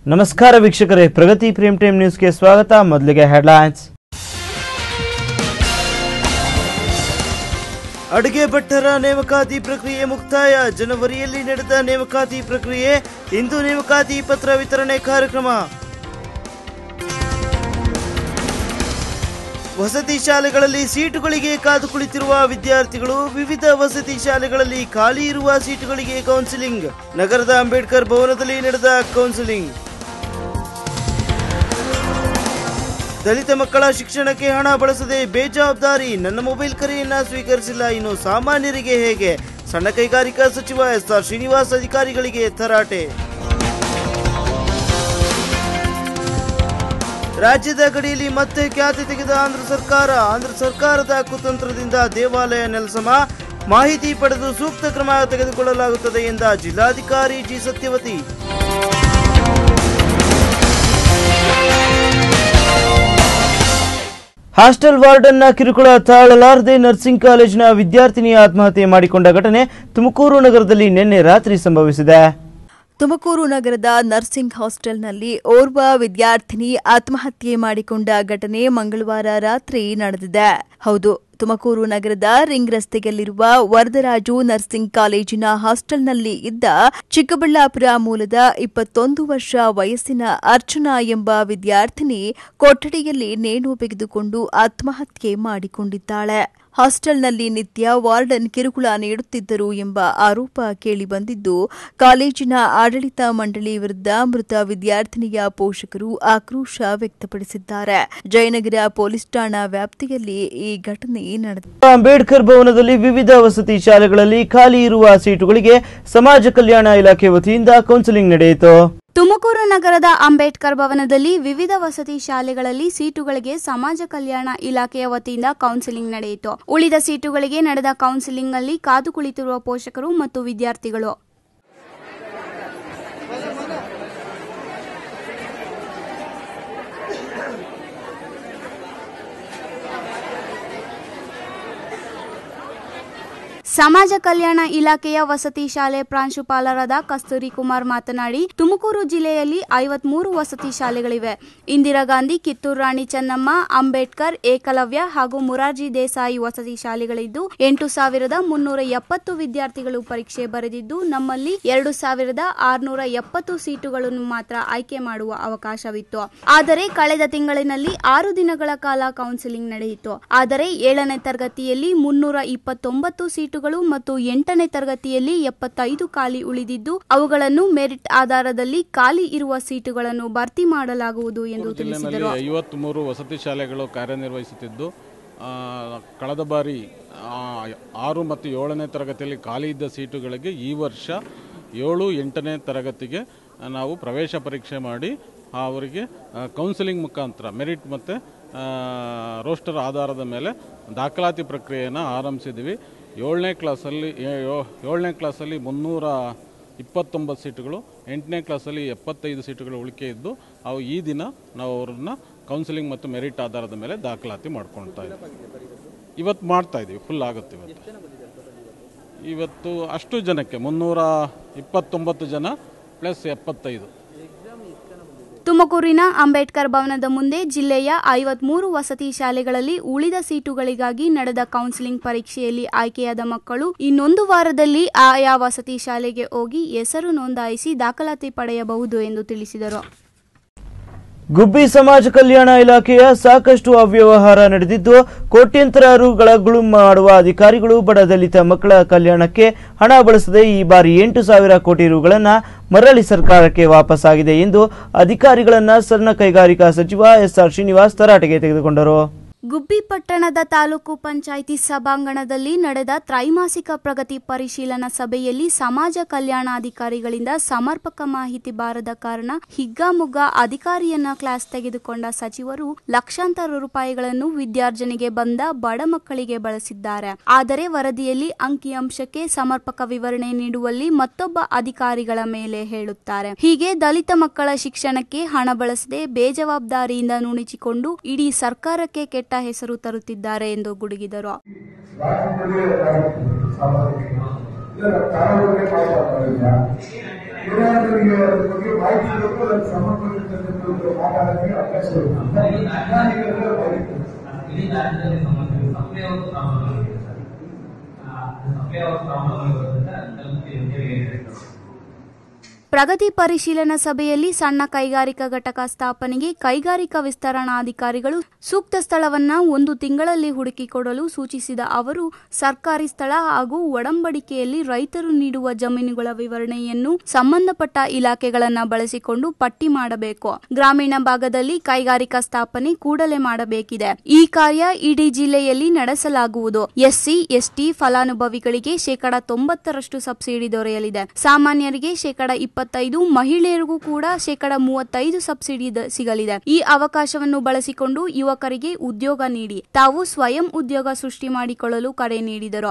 ನಮಸ್ಕಾರ ವೀಕ್ಷಕರೇ ಪ್ರಗತಿ ಪ್ರೇಮ್ ಟೈಮ್ ನ್ಯೂಸ್ಗೆ ಸ್ವಾಗತ ಮೊದಲಿಗೆ ಹೆಡ್ಲೈನ್ಸ್ ಅಡುಗೆ ಭಟ್ಟರ ನೇಮಕಾತಿ ಪ್ರಕ್ರಿಯೆ ಮುಕ್ತಾಯ ಜನವರಿಯಲ್ಲಿ ನಡೆದ ನೇಮಕಾತಿ ಪ್ರಕ್ರಿಯೆ ಇಂದು ನೇಮಕಾತಿ ಪತ್ರ ವಿತರಣೆ ಕಾರ್ಯಕ್ರಮ ವಸತಿ ಶಾಲೆಗಳಲ್ಲಿ ಸೀಟುಗಳಿಗೆ ಕಾದು ಕುಳಿತಿರುವ ವಿದ್ಯಾರ್ಥಿಗಳು ವಿವಿಧ ವಸತಿ ಶಾಲೆಗಳಲ್ಲಿ ಖಾಲಿ ಇರುವ ಸೀಟುಗಳಿಗೆ ಕೌನ್ಸಿಲಿಂಗ್ ನಗರದ ಅಂಬೇಡ್ಕರ್ ಭವನದಲ್ಲಿ ನಡೆದ ಕೌನ್ಸಿಲಿಂಗ್ ದಲಿತ ಮಕ್ಕಳ ಶಿಕ್ಷಣಕ್ಕೆ ಹಣ ಬಳಸದೆ ಬೇಜವಾಬ್ದಾರಿ ನನ್ನ ಮೊಬೈಲ್ ಕರೆಯನ್ನ ಸ್ವೀಕರಿಸಿಲ್ಲ ಇನ್ನು ಸಾಮಾನ್ಯರಿಗೆ ಹೇಗೆ ಸಣ್ಣ ಕೈಗಾರಿಕಾ ಸಚಿವ ಎಸ್ ಆರ್ ಶ್ರೀನಿವಾಸ್ ಅಧಿಕಾರಿಗಳಿಗೆ ತರಾಟೆ ರಾಜ್ಯದ ಗಡಿಯಲ್ಲಿ ಮತ್ತೆ ಖ್ಯಾತಿ ತೆಗೆದ ಆಂಧ್ರ ಸರ್ಕಾರ ಆಂಧ್ರ ಸರ್ಕಾರದ ಕುತಂತ್ರದಿಂದ ದೇವಾಲಯ ನೆಲಸಮ ಮಾಹಿತಿ ಪಡೆದು ಸೂಕ್ತ ಕ್ರಮ ತೆಗೆದುಕೊಳ್ಳಲಾಗುತ್ತದೆ ಎಂದ ಜಿಲ್ಲಾಧಿಕಾರಿ ಜಿ ಸತ್ಯವತಿ ಹಾಸ್ಟೆಲ್ ವಾರ್ಡನ್ನ ಕಿರುಕುಳ ತಾಳಲಾರದೆ ನರ್ಸಿಂಗ್ ಕಾಲೇಜಿನ ವಿದ್ಯಾರ್ಥಿನಿ ಆತ್ಮಹತ್ಯೆ ಮಾಡಿಕೊಂಡ ಘಟನೆ ತುಮಕೂರು ನಗರದಲ್ಲಿ ನಿನ್ನೆ ರಾತ್ರಿ ಸಂಭವಿಸಿದೆ ತುಮಕೂರು ನಗರದ ನರ್ಸಿಂಗ್ ಹಾಸ್ಟೆಲ್ನಲ್ಲಿ ಓರ್ವ ವಿದ್ಯಾರ್ಥಿನಿ ಆತ್ಮಹತ್ಯೆ ಮಾಡಿಕೊಂಡ ಘಟನೆ ಮಂಗಳವಾರ ರಾತ್ರಿ ನಡೆದಿದೆ ಹೌದು ತುಮಕೂರು ನಗರದ ರಿಂಗ್ ರಸ್ತೆಯಲ್ಲಿರುವ ವರದರಾಜು ನರ್ಸಿಂಗ್ ಕಾಲೇಜಿನ ಹಾಸ್ಟೆಲ್ನಲ್ಲಿ ಇದ್ದ ಚಿಕ್ಕಬಳ್ಳಾಪುರ ಮೂಲದ ಇಪ್ಪತ್ತೊಂದು ವರ್ಷ ವಯಸ್ಸಿನ ಅರ್ಚನಾ ಎಂಬ ವಿದ್ಯಾರ್ಥಿನಿ ಕೊಠಡಿಯಲ್ಲಿ ನೇಣು ಬಿಗಿದುಕೊಂಡು ಆತ್ಮಹತ್ಯೆ ಮಾಡಿಕೊಂಡಿದ್ದಾಳೆ ಹಾಸ್ಟೆಲ್ನಲ್ಲಿ ನಿತ್ಯ ವಾರ್ಡನ್ ಕಿರುಕುಳ ನೀಡುತ್ತಿದ್ದರು ಎಂಬ ಆರೋಪ ಕೇಳಿಬಂದಿದ್ದು ಕಾಲೇಜಿನ ಆಡಳಿತ ಮಂಡಳಿ ವಿರುದ್ಧ ಮೃತ ವಿದ್ಯಾರ್ಥಿನಿಯ ಪೋಷಕರು ಆಕ್ರೋಶ ವ್ಯಕ್ತಪಡಿಸಿದ್ದಾರೆ ಜಯನಗರ ಪೊಲೀಸ್ ಠಾಣಾ ವ್ಯಾಪ್ತಿಯಲ್ಲಿ ಈ ಘಟನೆ ನಡೆದಿದೆ ಅಂಬೇಡ್ಕರ್ ಭವನದಲ್ಲಿ ವಿವಿಧ ವಸತಿ ಶಾಲೆಗಳಲ್ಲಿ ಖಾಲಿ ಇರುವ ಸೀಟುಗಳಿಗೆ ಸಮಾಜ ಕಲ್ಯಾಣ ಇಲಾಖೆ ವತಿಯಿಂದ ಕೌನ್ಸಿಲಿಂಗ್ ನಡೆಯಿತು ತುಮಕೂರು ನಗರದ ಅಂಬೇಡ್ಕರ್ ಭವನದಲ್ಲಿ ವಿವಿಧ ವಸತಿ ಶಾಲೆಗಳಲ್ಲಿ ಸೀಟುಗಳಿಗೆ ಸಮಾಜ ಕಲ್ಯಾಣ ಇಲಾಖೆಯ ವತಿಯಿಂದ ಕೌನ್ಸಿಲಿಂಗ್ ನಡೆಯಿತು ಉಳಿದ ಸೀಟುಗಳಿಗೆ ನಡೆದ ಕೌನ್ಸಿಲಿಂಗ್ನಲ್ಲಿ ಕಾದು ಕುಳಿತಿರುವ ಪೋಷಕರು ಮತ್ತು ವಿದ್ಯಾರ್ಥಿಗಳು ಸಮಾಜ ಕಲ್ಯಾಣ ಇಲಾಖೆಯ ವಸತಿ ಶಾಲೆ ಪ್ರಾಂಶುಪಾಲರಾದ ಕಸ್ತೂರಿ ಕುಮಾರ್ ಮಾತನಾಡಿ ತುಮಕೂರು ಜಿಲ್ಲೆಯಲ್ಲಿ ಐವತ್ಮೂರು ವಸತಿ ಶಾಲೆಗಳಿವೆ ಇಂದಿರಾ ಗಾಂಧಿ ಕಿತ್ತೂರು ರಾಣಿ ಚೆನ್ನಮ್ಮ ಅಂಬೇಡ್ಕರ್ ಏಕಲವ್ಯ ಹಾಗೂ ಮುರಾರ್ಜಿ ದೇಸಾಯಿ ವಸತಿ ಶಾಲೆಗಳಿದ್ದು ಎಂಟು ಸಾವಿರದ ಮುನ್ನೂರ ಎಪ್ಪತ್ತು ವಿದ್ಯಾರ್ಥಿಗಳು ಪರೀಕ್ಷೆ ಬರೆದಿದ್ದು ನಮ್ಮಲ್ಲಿ ಎರಡು ಸಾವಿರದ ಆರುನೂರ ಎಪ್ಪತ್ತು ಸೀಟುಗಳನ್ನು ಮಾತ್ರ ಆಯ್ಕೆ ಮಾಡುವ ಅವಕಾಶವಿತ್ತು ಆದರೆ ಕಳೆದ ತಿಂಗಳಿನಲ್ಲಿ ಆರು ದಿನಗಳ ಕಾಲ ಕೌನ್ಸಿಲಿಂಗ್ ನಡೆಯಿತು ಆದರೆ ಏಳನೇ ತರಗತಿಯಲ್ಲಿ ಮುನ್ನೂರ ಇಪ್ಪತ್ತೊಂಬತ್ತು ಸೀಟುಗಳು ಮತ್ತು ಎಂಟನೇ ತರಗತಿಯಲ್ಲಿ ಎಪ್ಪತ್ತೈದು ಖಾಲಿ ಉಳಿದಿದ್ದು ಅವುಗಳನ್ನು ಮೆರಿಟ್ ಆಧಾರದಲ್ಲಿ ಖಾಲಿ ಇರುವ ಸೀಟುಗಳನ್ನು ಭರ್ತಿ ಮಾಡಲಾಗುವುದು ಎಂದು ತಿಳಿಸಿದರು ಜಿಲ್ಲೆಯಲ್ಲಿ ಐವತ್ತ್ಮೂರು ವಸತಿ ಶಾಲೆಗಳು ಕಾರ್ಯನಿರ್ವಹಿಸುತ್ತಿದ್ದು ಆ, ಕಳೆದ ಬಾರಿ ಆ, ಆರು ಮತ್ತು ಏಳನೇ ತರಗತಿಯಲ್ಲಿ ಖಾಲಿ ಇದ್ದ ಸೀಟುಗಳಿಗೆ ಈ ವರ್ಷ ಏಳು ಎಂಟನೇ ತರಗತಿಗೆ ನಾವು ಪ್ರವೇಶ ಪರೀಕ್ಷೆ ಮಾಡಿ ಅವರಿಗೆ ಕೌನ್ಸಿಲಿಂಗ್ ಮುಖಾಂತರ ಮೆರಿಟ್ ಮತ್ತು ರೋಸ್ಟರ್ ಆಧಾರದ ಮೇಲೆ ದಾಖಲಾತಿ ಪ್ರಕ್ರಿಯೆಯನ್ನು ಆರಂಭಿಸಿದ್ವಿ ಏಳನೇ ಕ್ಲಾಸಲ್ಲಿ ಏ- ಯೋ- ಏಳನೇ ಕ್ಲಾಸಲ್ಲಿ ಮುನ್ನೂರ ಇಪ್ಪತ್ತೊಂಬತ್ತು ಸೀಟುಗಳು ಎಂಟನೇ ಕ್ಲಾಸಲ್ಲಿ ಎಪ್ಪತ್ತೈದು ಸೀಟುಗಳು ಉಳಿಕೆ ಇದ್ದು ಅವು ಈ ದಿನ ನಾವು ಅವ್ರನ್ನ ಕೌನ್ಸಿಲಿಂಗ್ ಮತ್ತು ಮೆರಿಟ್ ಆಧಾರದ ಮೇಲೆ ದಾಖಲಾತಿ ಮಾಡ್ಕೊಳ್ತಾ ಇದ್ದೀವಿ ಇವತ್ತು ಮಾಡ್ತಾ ಇದ್ದೀವಿ ಫುಲ್ ಆಗುತ್ತೆ ಇವತ್ತು ಇವತ್ತು ಅಷ್ಟು ಜನಕ್ಕೆ ಮುನ್ನೂರ ಇಪ್ಪತ್ತೊಂಬತ್ತು ಜನ ಪ್ಲಸ್ ಎಪ್ಪತ್ತೈದು ತುಮಕೂರಿನ ಅಂಬೇಡ್ಕರ್ ಭವನದ ಮುಂದೆ ಜಿಲ್ಲೆಯ ಐವತ್ಮೂರು ವಸತಿ ಶಾಲೆಗಳಲ್ಲಿ ಉಳಿದ ಸೀಟುಗಳಿಗಾಗಿ ನಡೆದ ಕೌನ್ಸಿಲಿಂಗ್ ಪರೀಕ್ಷೆಯಲ್ಲಿ ಆಯ್ಕೆಯಾದ ಮಕ್ಕಳು ಇನ್ನೊಂದು ವಾರದಲ್ಲಿ ಆಯಾ ವಸತಿ ಶಾಲೆಗೆ ಹೋಗಿ ಹೆಸರು ನೋಂದಾಯಿಸಿ ದಾಖಲಾತಿ ಪಡೆಯಬಹುದು ಎಂದು ತಿಳಿಸಿದರು ಗುಬ್ಬಿ ಸಮಾಜ ಕಲ್ಯಾಣ ಇಲಾಖೆಯ ಸಾಕಷ್ಟು ಅವ್ಯವಹಾರ ನಡೆದಿದ್ದು ಕೋಟ್ಯಂತರ ರುಗಳ ಗುಳುಂ ಮಾಡುವ ಅಧಿಕಾರಿಗಳು ಬಡ ದಲಿತ ಮಕ್ಕಳ ಕಲ್ಯಾಣಕ್ಕೆ ಹಣ ಬಳಸದೆ ಈ ಬಾರಿ ಎಂಟು ಸಾವಿರ ಕೋಟಿ ರುಗಳನ್ನ ಮರಳಿ ಸರ್ಕಾರಕ್ಕೆ ವಾಪಸ್ಸಾಗಿದೆ ಎಂದು ಅಧಿಕಾರಿಗಳನ್ನ ಸಣ್ಣ ಕೈಗಾರಿಕಾ ಸಚಿವ ಎಸ್ ಆರ್ ಶ್ರೀನಿವಾಸ್ ತರಾಟೆಗೆ ತೆಗೆದುಕೊಂಡರು ಗುಬ್ಬಿ ಪಟ್ಟಣದ ತಾಲೂಕು ಪಂಚಾಯಿತಿ ಸಭಾಂಗಣದಲ್ಲಿ ನಡೆದ ತ್ರೈಮಾಸಿಕ ಪ್ರಗತಿ ಪರಿಶೀಲನಾ ಸಭೆಯಲ್ಲಿ ಸಮಾಜ ಕಲ್ಯಾಣಾಧಿಕಾರಿಗಳಿಂದ ಸಮರ್ಪಕ ಮಾಹಿತಿ ಬಾರದ ಕಾರಣ ಹಿಗ್ಗಾಮುಗ್ಗಾ ಅಧಿಕಾರಿಯನ್ನ ಕ್ಲಾಸ್ ತೆಗೆದುಕೊಂಡ ಸಚಿವರು ಲಕ್ಷಾಂತರ ರೂಪಾಯಿಗಳನ್ನು ವಿದ್ಯಾರ್ಜನೆಗೆ ಬಂದ ಬಡ ಮಕ್ಕಳಿಗೆ ಬಳಸಿದ್ದಾರೆ ಆದರೆ ವರದಿಯಲ್ಲಿ ಅಂಕಿಅಂಶಕ್ಕೆ ಸಮರ್ಪಕ ವಿವರಣೆ ನೀಡುವಲ್ಲಿ ಮತ್ತೊಬ್ಬ ಅಧಿಕಾರಿಗಳ ಮೇಲೆ ಹೇಳುತ್ತಾರೆ ಹೀಗೆ ದಲಿತ ಮಕ್ಕಳ ಶಿಕ್ಷಣಕ್ಕೆ ಹಣ ಬಳಸದೆ ಬೇಜವಾಬ್ದಾರಿಯಿಂದ ನುಣುಚಿಕೊಂಡು ಇಡೀ ಸರ್ಕಾರಕ್ಕೆ ಕೆಟ್ಟ ಹೆಸರು ತರುತ್ತಿದ್ದಾರೆ ಎಂದು ಗುಡುಗಿದರು ರಾಜ್ಯದಲ್ಲಿ ಸಾಮಾಜಿಕ ಇಲ್ಲ ತಾರತಮ್ಯ ಮಾಡಬಾರ್ದು ಏನಾದರೂ ನಿಮಗೆ ಅದ್ರ ಬಗ್ಗೆ ಮಾಹಿತಿ ಬೇಕು ಅದಕ್ಕೆ ಸಂಬಂಧಪಟ್ಟಂತೆ ಮಾತಾಡೋಕ್ಕೆ ಅವಕಾಶ ಇರುತ್ತೆ ವಿಜ್ಞಾನಿಗಳ ಮಾಹಿತಿ ಇಡೀ ರಾಜ್ಯದಲ್ಲಿ ಸಮಸ್ಯೆ ಸಪ್ಲೈ ಔಟ್ ಪ್ರಾಬ್ಲಮ್ ಇದೆ ಸರ್ ಸಪ್ಲೈ ಔಟ್ ಪ್ರಾಬ್ಲಮ್ ಇರೋದ್ರಿಂದ ತಲುಪಿ ಅಂತೇಳಿ ಹೇಳಿದ್ರು ಪ್ರಗತಿ ಪರಿಶೀಲನಾ ಸಭೆಯಲ್ಲಿ ಸಣ್ಣ ಕೈಗಾರಿಕಾ ಘಟಕ ಸ್ಥಾಪನೆಗೆ ಕೈಗಾರಿಕಾ ವಿಸ್ತರಣಾಧಿಕಾರಿಗಳು ಸೂಕ್ತ ಸ್ಥಳವನ್ನ ಒಂದು ತಿಂಗಳಲ್ಲಿ ಹುಡುಕಿಕೊಡಲು ಸೂಚಿಸಿದ ಅವರು ಸರ್ಕಾರಿ ಸ್ಥಳ ಹಾಗೂ ಒಡಂಬಡಿಕೆಯಲ್ಲಿ ರೈತರು ನೀಡುವ ಜಮೀನುಗಳ ವಿವರಣೆಯನ್ನು ಸಂಬಂಧಪಟ್ಟ ಇಲಾಖೆಗಳನ್ನ ಬಳಸಿಕೊಂಡು ಪಟ್ಟಿ ಮಾಡಬೇಕು ಗ್ರಾಮೀಣ ಭಾಗದಲ್ಲಿ ಕೈಗಾರಿಕಾ ಸ್ಥಾಪನೆ ಕೂಡಲೇ ಮಾಡಬೇಕಿದೆ ಈ ಕಾರ್ಯ ಇಡೀ ಜಿಲ್ಲೆಯಲ್ಲಿ ನಡೆಸಲಾಗುವುದು ಎಸ್ಸಿ ಎಸ್ಟಿ ಫಲಾನುಭವಿಗಳಿಗೆ ಶೇಕಡ ತೊಂಬತ್ತರಷ್ಟು ಸಬ್ಸಿಡಿ ದೊರೆಯಲಿದೆ ಸಾಮಾನ್ಯರಿಗೆ ಶೇಕಡ ಇಪ್ಪತ್ತೈದು ಮಹಿಳೆಯರಿಗೂ ಕೂಡ ಶೇಕಡ ಮೂವತ್ತೈದು ಸಬ್ಸಿಡಿ ದ- ಸಿಗಲಿದೆ ಈ ಅವಕಾಶವನ್ನು ಬಳಸಿಕೊಂಡು ಯುವಕರಿಗೆ ಉದ್ಯೋಗ ನೀಡಿ ತಾವು ಸ್ವಯಂ ಉದ್ಯೋಗ ಸೃಷ್ಟಿ ಮಾಡಿಕೊಳ್ಳಲು ಕರೆ ನೀಡಿದರು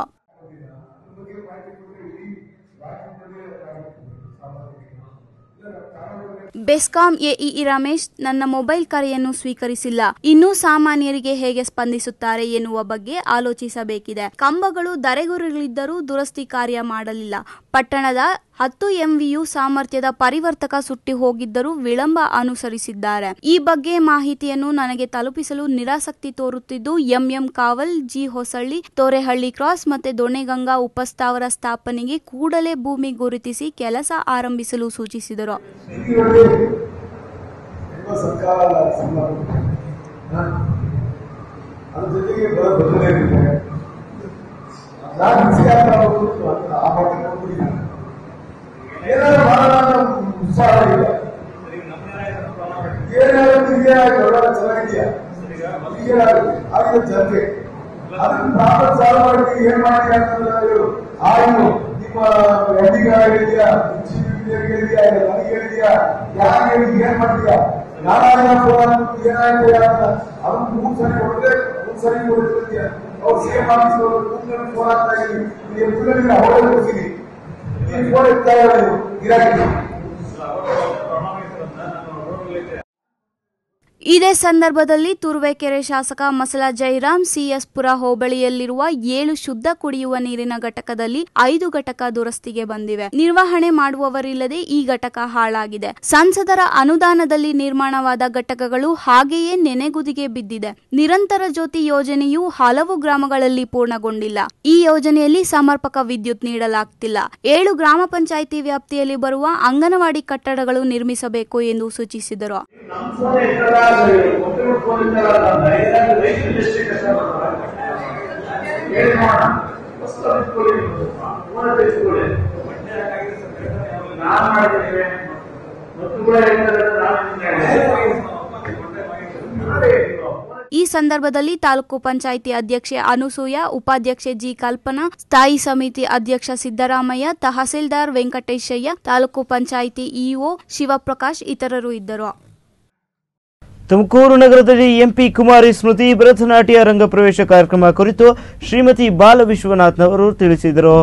ಬೆಸ್ಕಾಂ ಎಇಇ ರಮೇಶ್ ನನ್ನ ಮೊಬೈಲ್ ಕರೆಯನ್ನು ಸ್ವೀಕರಿಸಿಲ್ಲ ಇನ್ನು ಸಾಮಾನ್ಯರಿಗೆ ಹೇಗೆ ಸ್ಪಂದಿಸುತ್ತಾರೆ ಎನ್ನುವ ಬಗ್ಗೆ ಆಲೋಚಿಸಬೇಕಿದೆ ಕಂಬಗಳು ಧರೆಗುರುಳಿದ್ದರೂ ದುರಸ್ತಿ ಕಾರ್ಯ ಮಾಡಲಿಲ್ಲ ಪಟ್ಟಣದ ಹತ್ತು ಎಂವಿಯು ಸಾಮರ್ಥ್ಯದ ಪರಿವರ್ತಕ ಸುಟ್ಟಿ ಹೋಗಿದ್ದರೂ ವಿಳಂಬ ಅನುಸರಿಸಿದ್ದಾರೆ ಈ ಬಗ್ಗೆ ಮಾಹಿತಿಯನ್ನು ನನಗೆ ತಲುಪಿಸಲು ನಿರಾಸಕ್ತಿ ತೋರುತ್ತಿದ್ದು MM Kaval G Hosalli Torehalli cross ಮತ್ತೆ ದೊಣೆಗಂಗಾ ಉಪಸ್ಥಾವರ ಸ್ಥಾಪನೆಗೆ ಕೂಡಲೇ ಭೂಮಿ ಗುರುತಿಸಿ ಕೆಲಸ ಆರಂಭಿಸಲು ಸೂಚಿಸಿದರು ಸ್ಥಿತಿಯಲ್ಲಿ ನಿಮ್ಮ ಸರ್ಕಾರ ಸಂಬಂಧ ಅದ್ರ ಜೊತೆಗೆ ಬರೋ ಬದಲಾಗಿದೆ ನಾನು ಬಿಸಿಯಾದ ಆ ಮಟ್ಟಿಗೆ ಹೋಗ್ಬಿಟ್ಟಿಲ್ಲ ಏನಾದ್ರು ಮಾಡೋಣ ಅನ್ನೋ ಉತ್ಸಾಹ ಇಲ್ಲ ಏನಾದ್ರು ಇದೆಯಾ ಎಲ್ಲ ಚೆನ್ನಾಗಿದೆಯಾ ಈಗ ಆಗಿದೆ ಜನತೆ ಅದಕ್ಕೆ ಪ್ರಾಬ್ಲಮ್ ಸಾಲ್ವ್ ಮಾಡಿ ಏನ್ ಮಾಡಿ ಅಂತಂದ್ರೆ ಆಯ್ತು ನಿಮ್ಮ ಅಧಿಕಾರಿಗಳಿದೆಯಾ ಇಂಜಿನಿಯರ್ಗಳಿದೆಯಾ ನನಗೆ ಹೇಳಿದ್ಯಾ ಯಾರು ಹೇಳಿ ಏನ್ ಮಾಡ್ತೀಯಾ ನಾರಾಯಣ ಫೋನ್ ಏನಾಯ್ತು ಅಂತ ಅವ್ನು ಮೂರ್ ಸರಿ ಕೊಡದೆ ಮೂರ್ ಸರಿ ಕೊಡ್ತಿದ್ಯಾ ಅವ್ರು ಸೇಮ್ ಆಫೀಸ್ ಕೂತ್ಕೊಂಡು ಫೋನ್ ಆಗ್ತಾ ಇದೀನಿ ನೀವು ಫುಲ್ ಅವರೇ ಕೊಡ್ತೀನಿ ನೀವು ಫೋನ್ ಇರ್ತಾ ಇಲ್ಲ ನೀವು ಗಿರಾಕಿ ಇದೇ ಸಂದರ್ಭದಲ್ಲಿ ತುರುವೇಕೆರೆ ಶಾಸಕ ಮಸಲ ಜೈರಾಮ್ ಸಿಎಸ್ ಪುರ ಹೋಬಳಿಯಲ್ಲಿರುವ ಏಳು ಶುದ್ಧ ಕುಡಿಯುವ ನೀರಿನ ಘಟಕದಲ್ಲಿ ಐದು ಘಟಕ ದುರಸ್ತಿಗೆ ಬಂದಿವೆ ನಿರ್ವಹಣೆ ಮಾಡುವವರಿಲ್ಲದೆ ಈ ಘಟಕ ಹಾಳಾಗಿದೆ ಸಂಸದರ ಅನುದಾನದಲ್ಲಿ ನಿರ್ಮಾಣವಾದ ಘಟಕಗಳು ಹಾಗೆಯೇ ನೆನೆಗುದಿಗೆ ಬಿದ್ದಿದೆ ನಿರಂತರ ಜ್ಯೋತಿ ಯೋಜನೆಯು ಹಲವು ಗ್ರಾಮಗಳಲ್ಲಿ ಪೂರ್ಣಗೊಂಡಿಲ್ಲ ಈ ಯೋಜನೆಯಲ್ಲಿ ಸಮರ್ಪಕ ವಿದ್ಯುತ್ ನೀಡಲಾಗ್ತಿಲ್ಲ ಏಳು ಗ್ರಾಮ ಪಂಚಾಯಿತಿ ವ್ಯಾಪ್ತಿಯಲ್ಲಿ ಬರುವ ಅಂಗನವಾಡಿ ಕಟ್ಟಡಗಳು ನಿರ್ಮಿಸಬೇಕು ಎಂದು ಸೂಚಿಸಿದರು ನಮ್ಮ ಫೋನ್ ಇರ್ತಲ್ಲ ಒಬ್ಬರು ಫೋನ್ ಇರ್ತಲ್ಲ ಅಂತ ಏನಾದ್ರು ರೈತರು ಎಷ್ಟು ಕಷ್ಟ ಮಾಡ್ತಾರೆ ಹೇಳಿ ನೋಡೋಣ ಫಸ್ಟ್ ಅದು ಇಟ್ಕೊಳ್ಳಿ ಫೋನ್ ಹತ್ರ ಇಟ್ಕೊಳ್ಳಿ ನಾನ್ ಮಾಡಿದ್ದೇನೆ ಮತ್ತು ಕೂಡ ಹೇಳ್ತಾರೆ ನಾನು ಈ ಸಂದರ್ಭದಲ್ಲಿ ತಾಲೂಕು ಪಂಚಾಯಿತಿ ಅಧ್ಯಕ್ಷೆ ಅನುಸೂಯ ಉಪಾಧ್ಯಕ್ಷೆ ಜಿ ಕಲ್ಪನಾ ಸ್ಥಾಯಿ ಸಮಿತಿ ಅಧ್ಯಕ್ಷ ಸಿದ್ದರಾಮಯ್ಯ ತಹಸೀಲ್ದಾರ್ ವೆಂಕಟೇಶಯ್ಯ ತಾಲೂಕು ಪಂಚಾಯಿತಿ ಇಒ ಶಿವಪ್ರಕಾಶ್ ಇತರರು ಇದ್ದರು ತುಮಕೂರು ನಗರದಲ್ಲಿ ಎಂಪಿ ಕುಮಾರಿ ಸ್ಮೃತಿ ಭರತನಾಟ್ಯ ರಂಗ ಪ್ರವೇಶ ಕಾರ್ಯಕ್ರಮ ಕುರಿತು ಶ್ರೀಮತಿ ಬಾಲ ವಿಶ್ವನಾಥ್ನವರು ತಿಳಿಸಿದರು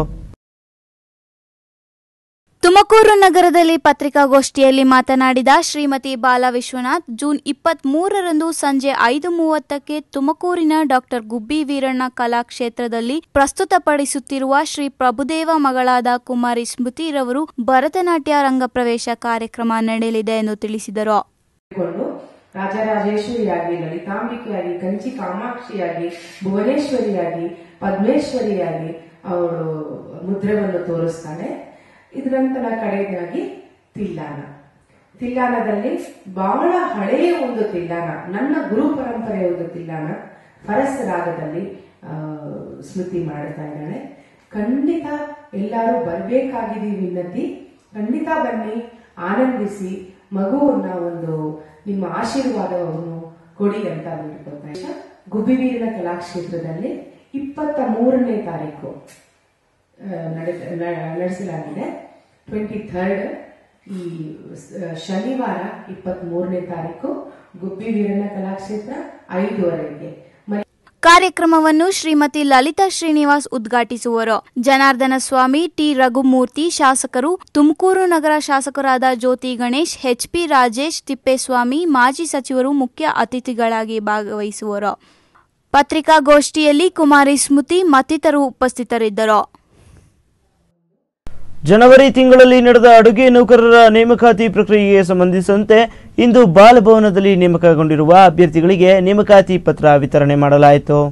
ತುಮಕೂರು ನಗರದಲ್ಲಿ ಪತ್ರಿಕಾಗೋಷ್ಠಿಯಲ್ಲಿ ಮಾತನಾಡಿದ ಶ್ರೀಮತಿ ಬಾಲ ವಿಶ್ವನಾಥ್ ಜೂನ್ ಇಪ್ಪತ್ತ್ ಮೂರರಂದು ಸಂಜೆ ಐದು ಮೂವತ್ತಕ್ಕೆ ತುಮಕೂರಿನ ಡಾಕ್ಟರ್ ಗುಬ್ಬಿ ವೀರಣ್ಣ ಕಲಾಕ್ಷೇತ್ರದಲ್ಲಿ ಪ್ರಸ್ತುತಪಡಿಸುತ್ತಿರುವ ಶ್ರೀ ಪ್ರಭುದೇವ ಮಗಳಾದ ಕುಮಾರಿ ಸ್ಮೃತಿರವರು ಭರತನಾಟ್ಯ ರಂಗ ಪ್ರವೇಶ ಕಾರ್ಯಕ್ರಮ ನಡೆಯಲಿದೆ ಎಂದು ತಿಳಿಸಿದರು ಕೊಂಡು ರಾಜರಾಜೇಶ್ವರಿಯಾಗಿ ಲಲಿತಾಂಬಿಕೆಯಾಗಿ ಕಂಚಿ ಕಾಮಾಕ್ಷಿಯಾಗಿ ಭುವನೇಶ್ವರಿಯಾಗಿ ಪದ್ಮೇಶ್ವರಿಯಾಗಿ ಅವಳು ಮುದ್ರೆಯನ್ನು ತೋರಿಸ್ತಾಳೆ ಇದರಂತರ ಕಡೆಯದಾಗಿ ತಿಲ್ಲಾನ ತಿಲ್ಲಾನದಲ್ಲಿ ಬಹಳ ಹಳೆಯ ಒಂದು ತಿಲ್ಲಾನ ನನ್ನ ಗುರು ಪರಂಪರೆಯ ಒಂದು ತಿಲ್ಲಾನ ಫರಸ್ ರಾಗದಲ್ಲಿ ಆ, ಸ್ಮೃತಿ ಮಾಡ್ತಾ ಇದ್ದಾಳೆ ಖಂಡಿತ ಎಲ್ಲರೂ ಬರ್ಬೇಕಾಗಿದ್ದೀವಿ ವಿನಂತಿ ಖಂಡಿತ ಬನ್ನಿ ಆನಂದಿಸಿ ಮಗುವನ್ನ ಒಂದು ನಿಮ್ಮ ಆಶೀರ್ವಾದವನ್ನು ಕೊಡಿ ಅಂತ ಬೇಡ್ಕೊಳ್ತಾ ಇದ್ದೆ. ಗುಬ್ಬಿವೀರನ ಕಲಾಕ್ಷೇತ್ರದಲ್ಲಿ ಇಪ್ಪತ್ತ ಮೂರನೇ ತಾರೀಕು ಆ, ನಡೆದ- ನ- ನಡೆಸಲಾಗಿದೆ ಟ್ವೆಂಟಿ ಥರ್ಡ್ ಈ ಸ- ಶನಿವಾರ ಇಪ್ಪತ್ತ್ ಮೂರನೇ ತಾರೀಕು ಗುಬ್ಬಿ ವೀರಣ್ಣ ಕಲಾಕ್ಷೇತ್ರ ಐದುವರೆಗೆ ಮ- ಕಾರ್ಯಕ್ರಮವನ್ನು ಶ್ರೀಮತಿ ಲಲಿತಾ ಶ್ರೀನಿವಾಸ್ ಉದ್ಘಾಟಿಸುವರು ಜನಾರ್ದನ ಸ್ವಾಮಿ ಟಿ ರಘುಮೂರ್ತಿ ಶಾಸಕರು ತುಮಕೂರು ನಗರ ಶಾಸಕರಾದ ಜ್ಯೋತಿ ಗಣೇಶ್ ಎಚ್ಪಿ ರಾಜೇಶ್ ತಿಪ್ಪೇಸ್ವಾಮಿ ಮಾಜಿ ಸಚಿವರು ಮುಖ್ಯ ಅತಿಥಿಗಳಾಗಿ ಭಾಗವಹಿಸುವರು ಪತ್ರಿಕಾಗೋಷ್ಠಿಯಲ್ಲಿ ಕುಮಾರಿ ಸ್ಮೃತಿ ಮತ್ತಿತರರು ಉಪಸ್ಥಿತರಿದ್ದರು ಜನವರಿ ತಿಂಗಳಲ್ಲಿ ನಡೆದ ಅಡುಗೆ ನೌಕರರ ನೇಮಕಾತಿ ಪ್ರಕ್ರಿಯೆಗೆ ಸಂಬಂಧಿಸಿದಂತೆ ಇಂದು ಬಾಲಭವನದಲ್ಲಿ ನೇಮಕಗೊಂಡಿರುವ ಅಭ್ಯರ್ಥಿಗಳಿಗೆ ನೇಮಕಾತಿ ಪತ್ರ ವಿತರಣೆ ಮಾಡಲಾಯಿತು